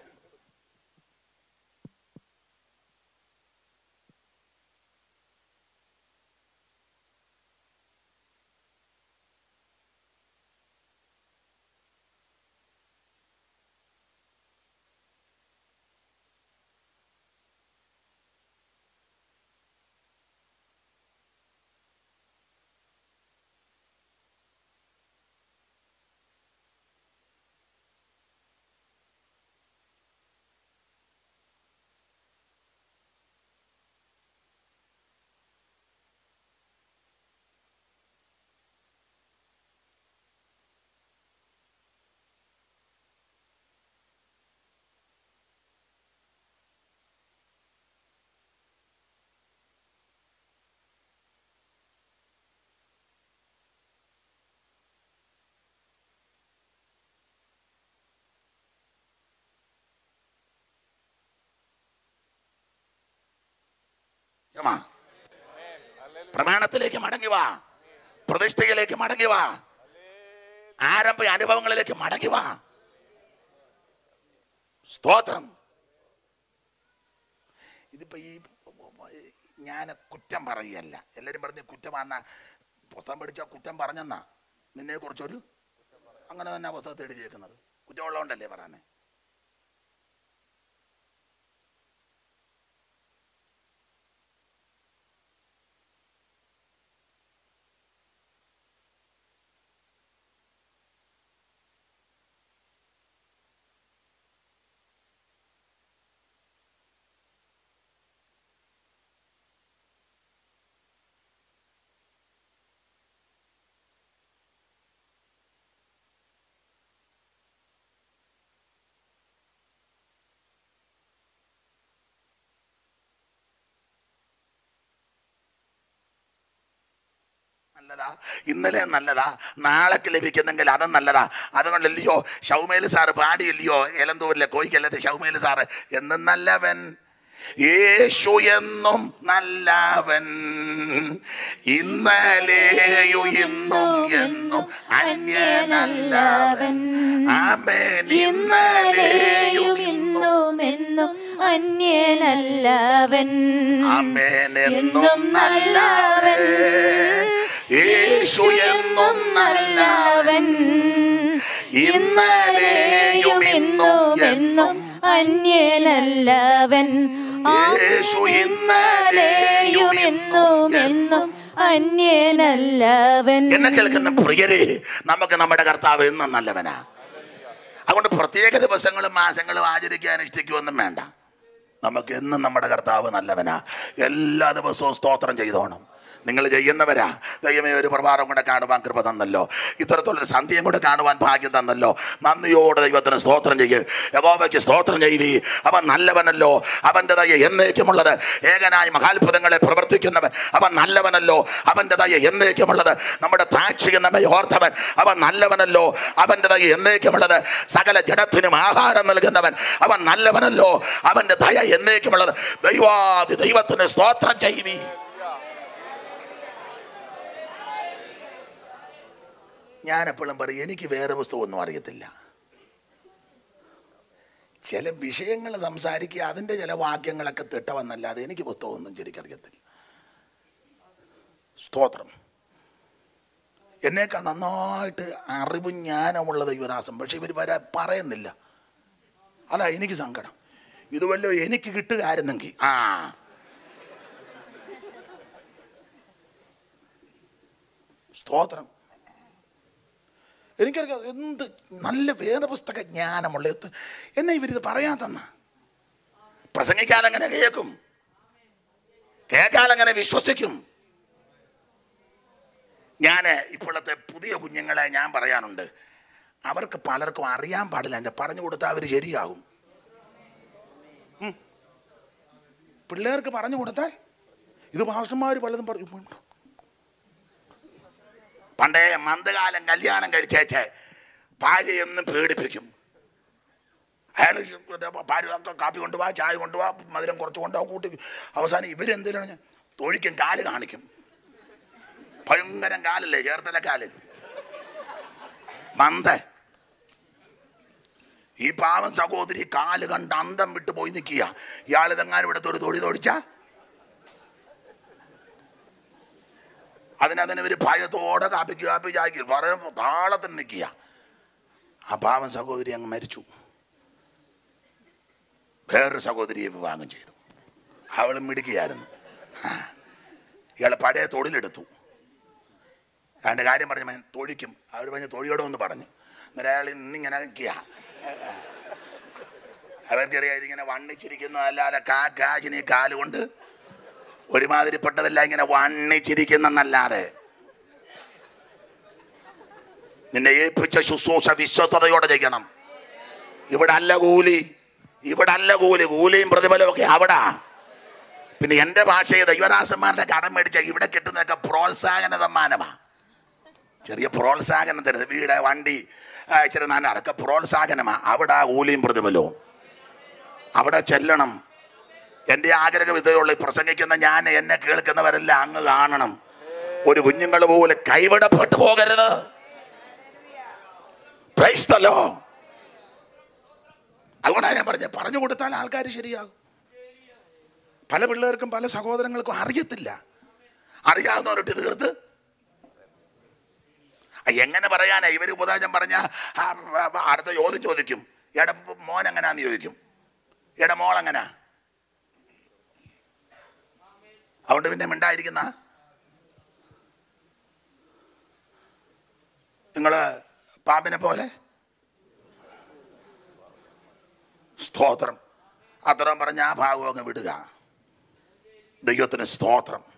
A: ക്ഷമ. പ്രമാണത്തിലേക്ക് മടങ്ങി വാ പ്രതിഷ്ഠയിലേക്ക് മടങ്ങി വാ ആരംഭ അനുഭവങ്ങളിലേക്ക് മടങ്ങി വാ സ്തോത്രം ഇതിപ്പോ ഈ ഞാൻ കുറ്റം പറയുകയല്ല എല്ലാരും പറഞ്ഞ് കുറ്റമാന്ന പുസ്തകം പഠിച്ച കുറ്റം പറഞ്ഞെന്നാ നിന്നെ കുറിച്ചൊരു അങ്ങനെ തന്നെ ആ പുസ്തകത്തിൽ എഴുതിയേക്കുന്നത് കുറ്റമുള്ളതുകൊണ്ടല്ലേ പറയാനേ നല്ലതാ ഇന്നലെ നല്ലതാ നാളേക്ക് ലഭിക്കുന്നെങ്കിൽ അതും നല്ലതാ അതുകൊണ്ടല്ലയോ ഷൗമേല് സാറ് പാടിയില്ലയോ എലന്തൂരിലെ കോയിക്കല്ലത്തെ ഷൗമേല് സാറ് എന്നും നല്ലവൻ യേശു എന്നും നല്ലവൻ ഇന്നലെയും ഇന്നും എന്നും അന്യനല്ലവൻ ആമേൻ ഇന്നലെയും ഇന്നും
D: എന്നും അന്യനല്ലവൻ
A: ആമേൻ എന്നും നല്ലവൻ യേശു എന്നും നല്ലവൻ ഇന്നലെയും ഇന്നും എന്നും
D: അന്യനല്ലവൻ
A: യേശു ഇന്നലെയും
D: എന്നും എന്നും അന്യനല്ലവൻ
A: എന്നെ കേൾക്കുന്ന പ്രിയരെ നമുക്ക് നമ്മുടെ കർത്താവ് എന്നും നല്ലവനാ അതുകൊണ്ട് പ്രത്യേക ദിവസങ്ങളും മാസങ്ങളും ആചരിക്കാൻ ഇഷ്ടിക്കുമൊന്നും വേണ്ട നമുക്ക് എന്നും നമ്മുടെ കർത്താവ് നല്ലവനാ എല്ലാ ദിവസവും സ്തോത്രം ചെയ്തോണം നിങ്ങൾ ചെയ്യുന്നവരാ ദൈവമേ ഒരു പ്രഭാതം കൂടെ കാണുവാൻ കൃപ തന്നല്ലോ ഇത്തരത്തിലൊരു സന്ധ്യയും കൂടെ കാണുവാൻ ഭാഗ്യം തന്നല്ലോ നന്ദിയോട് ദൈവത്തിന് സ്തോത്രം ചെയ്യ് യഗോവയ്ക്ക് സ്തോത്രം ചെയ്യുവി അവൻ നല്ലവനല്ലോ അവൻ്റെ ദയ എന്നേക്കുമുള്ളത് ഏകനായ മഹാത്ഭുതങ്ങളെ പ്രവർത്തിക്കുന്നവൻ അവൻ നല്ലവനല്ലോ അവൻ്റെ ദയ എന്നേക്കുമുള്ളത് നമ്മുടെ താക്ഷിക നമ്മെ ഓർത്തവൻ അവൻ നല്ലവനല്ലോ അവൻ്റെ ദയ എന്നേക്കുമുള്ളത് സകല ജഡത്തിനും ആഹാരം നൽകുന്നവൻ അവൻ നല്ലവനല്ലോ അവൻ്റെ ദയ എന്നേക്കുമുള്ളത് ദൈവാദി ദൈവത്തിന് സ്തോത്രം ചെയ്യുവി ഞാൻ എപ്പോഴും പറയും എനിക്ക് വേറെ പുസ്തകമൊന്നും അറിയത്തില്ല ചില വിഷയങ്ങൾ സംസാരിക്കുക അതിൻ്റെ ചില വാക്യങ്ങളൊക്കെ തിട്ടവന്നല്ലാതെ എനിക്ക് പുസ്തകമൊന്നും ശരിക്കറിയത്തില്ല സ്തോത്രം എന്നേക്കാൾ നന്നായിട്ട് അറിവും ജ്ഞാനമുള്ള ദൈവദാസം പക്ഷെ ഇവർ വരെ പറയുന്നില്ല അതാ എനിക്ക് സങ്കടം ഇത് വല്ലോ എനിക്ക് കിട്ടുകയായിരുന്നെങ്കിൽ ആ സ്തോത്രം എനിക്കറിയാം എന്ത് നല്ല വേദപുസ്തക ജ്ഞാനമുള്ള എത്ത് എന്നെ ഇവരിത് പറയാൻ തന്ന പ്രസംഗിക്കാൻ അങ്ങനെ കേൾക്കും കേൾക്കാൻ അങ്ങനെ വിശ്വസിക്കും ഞാൻ ഇപ്പോഴത്തെ പുതിയ കുഞ്ഞുങ്ങളെ ഞാൻ പറയാനുണ്ട് അവർക്ക് പലർക്കും അറിയാൻ പാടില്ല എൻ്റെ പറഞ്ഞു കൊടുത്താൽ അവർ ശരിയാകും ഉം. പിള്ളേർക്ക് പറഞ്ഞു കൊടുത്താൽ ഇത് മാസ്റ്റർമാർ പലതും പറഞ്ഞു പണ്ടേ മന്ദകാലം കല്യാണം കഴിച്ചേച്ച് ഭാര്യയെന്നും പേടിപ്പിക്കും അയാൾ ഭാര്യ കാപ്പി കൊണ്ടുപോവാ ചായ കൊണ്ടുപോവാ മധുരം കുറച്ച് കൊണ്ടുപോവാ കൂട്ടി അവസാനം ഇവരെന്തിനാണ് തൊഴിക്കും കാല് കാണിക്കും ഭയങ്കരം കാലല്ലേ ചേർത്തല കാല് മന്ദ ഈ പാവം സഹോദരി കാല് കണ്ട് അന്തം വിട്ട് പോയി നിൽക്കുക ഇയാൾ ഇതെങ്ങാനും ഇവിടുത്തെ ഒരു തൊഴി തൊടിച്ചാ അതിനതിന് ഒരു ഭയത്തോടെ കാപ്പിക്ക് കാപ്പി ചാക്കി പറയാൻ താളത്തിന് നിൽക്കുക ആ പാവം സഹോദരി അങ്ങ് മരിച്ചു വേറൊരു സഹോദരിയെ വിവാഹം ചെയ്തു അവളും മിടുക്കിയായിരുന്നു ഇയാൾ പഴയ തൊഴിലെടുത്തു അതിൻ്റെ കാര്യം പറഞ്ഞു തൊഴിക്കും അവർ പറഞ്ഞ് തൊഴിയോടെ ഒന്ന് പറഞ്ഞു അന്നേരം അയാൾ ഇന്നിങ്ങനെ നിൽക്കുക അവർക്കറിയാം ഇതിങ്ങനെ വണ്ണിച്ചിരിക്കുന്നതല്ലാതെ കാ കാശിനെ കാലുകൊണ്ട് ഒരുമാതിരിപ്പെട്ടതെല്ലാം ഇങ്ങനെ വണ്ണിച്ചിരിക്കുന്നല്ലാതെ നിന്നെ ഏൽപ്പിച്ച ശുശ്രൂഷ വിശ്വസ്തയോടെ ചെയ്യണം ഇവിടെ അല്ല കൂലി ഇവിടെ അല്ല കൂലി കൂലിയും പ്രതിഫലവും ഒക്കെ അവിടെ പിന്നെ എൻ്റെ ഭാഷയെ ദൈവദാസന്മാരുടെ കടം മേടിച്ച ഇവിടെ കിട്ടുന്നതൊക്കെ പ്രോത്സാഹന സമ്മാനമാണ് ചെറിയ പ്രോത്സാഹനം തരുന്നത് വീട് വണ്ടി ആ, ഇച്ചിരി നല്ല അതൊക്കെ പ്രോത്സാഹനമാണ് അവിടെ ആ കൂലിയും പ്രതിഫലവും അവിടെ ചെല്ലണം എൻ്റെ ആഗ്രഹം ഇതേയുള്ളൂ പ്രസംഗിക്കുന്ന ഞാൻ എന്നെ കേൾക്കുന്നവരെല്ലാം അങ്ങ് കാണണം ഒരു കുഞ്ഞുങ്ങൾ പോലെ കൈവിടപ്പെട്ടു പോകരുത് Praise the Lord. അതുകൊണ്ടാണ് ഞാൻ പറഞ്ഞത് പറഞ്ഞു കൊടുത്താൽ ആൾക്കാർ ശരിയാകും പല പിള്ളേർക്കും പല സഹോദരങ്ങൾക്കും അറിയത്തില്ല അറിയാവുന്നവരൊട്ട് തീർത്ത് ആ, എങ്ങനെ പറയാനാ ഇവർ ഉപദേശം പറഞ്ഞ അടുത്ത ചോദ്യം ചോദിക്കും എട മോൻ എങ്ങനാന്ന് ചോദിക്കും എട മോൾ എങ്ങനാ അതുകൊണ്ട് പിന്നെ മിണ്ടായിരിക്കുന്ന നിങ്ങൾ പാമ്പിനെ പോലെ സ്തോത്രം അത്രയും പറഞ്ഞ ആ ഭാഗം അങ്ങ് വിടുക ദൈവത്തിന് സ്തോത്രം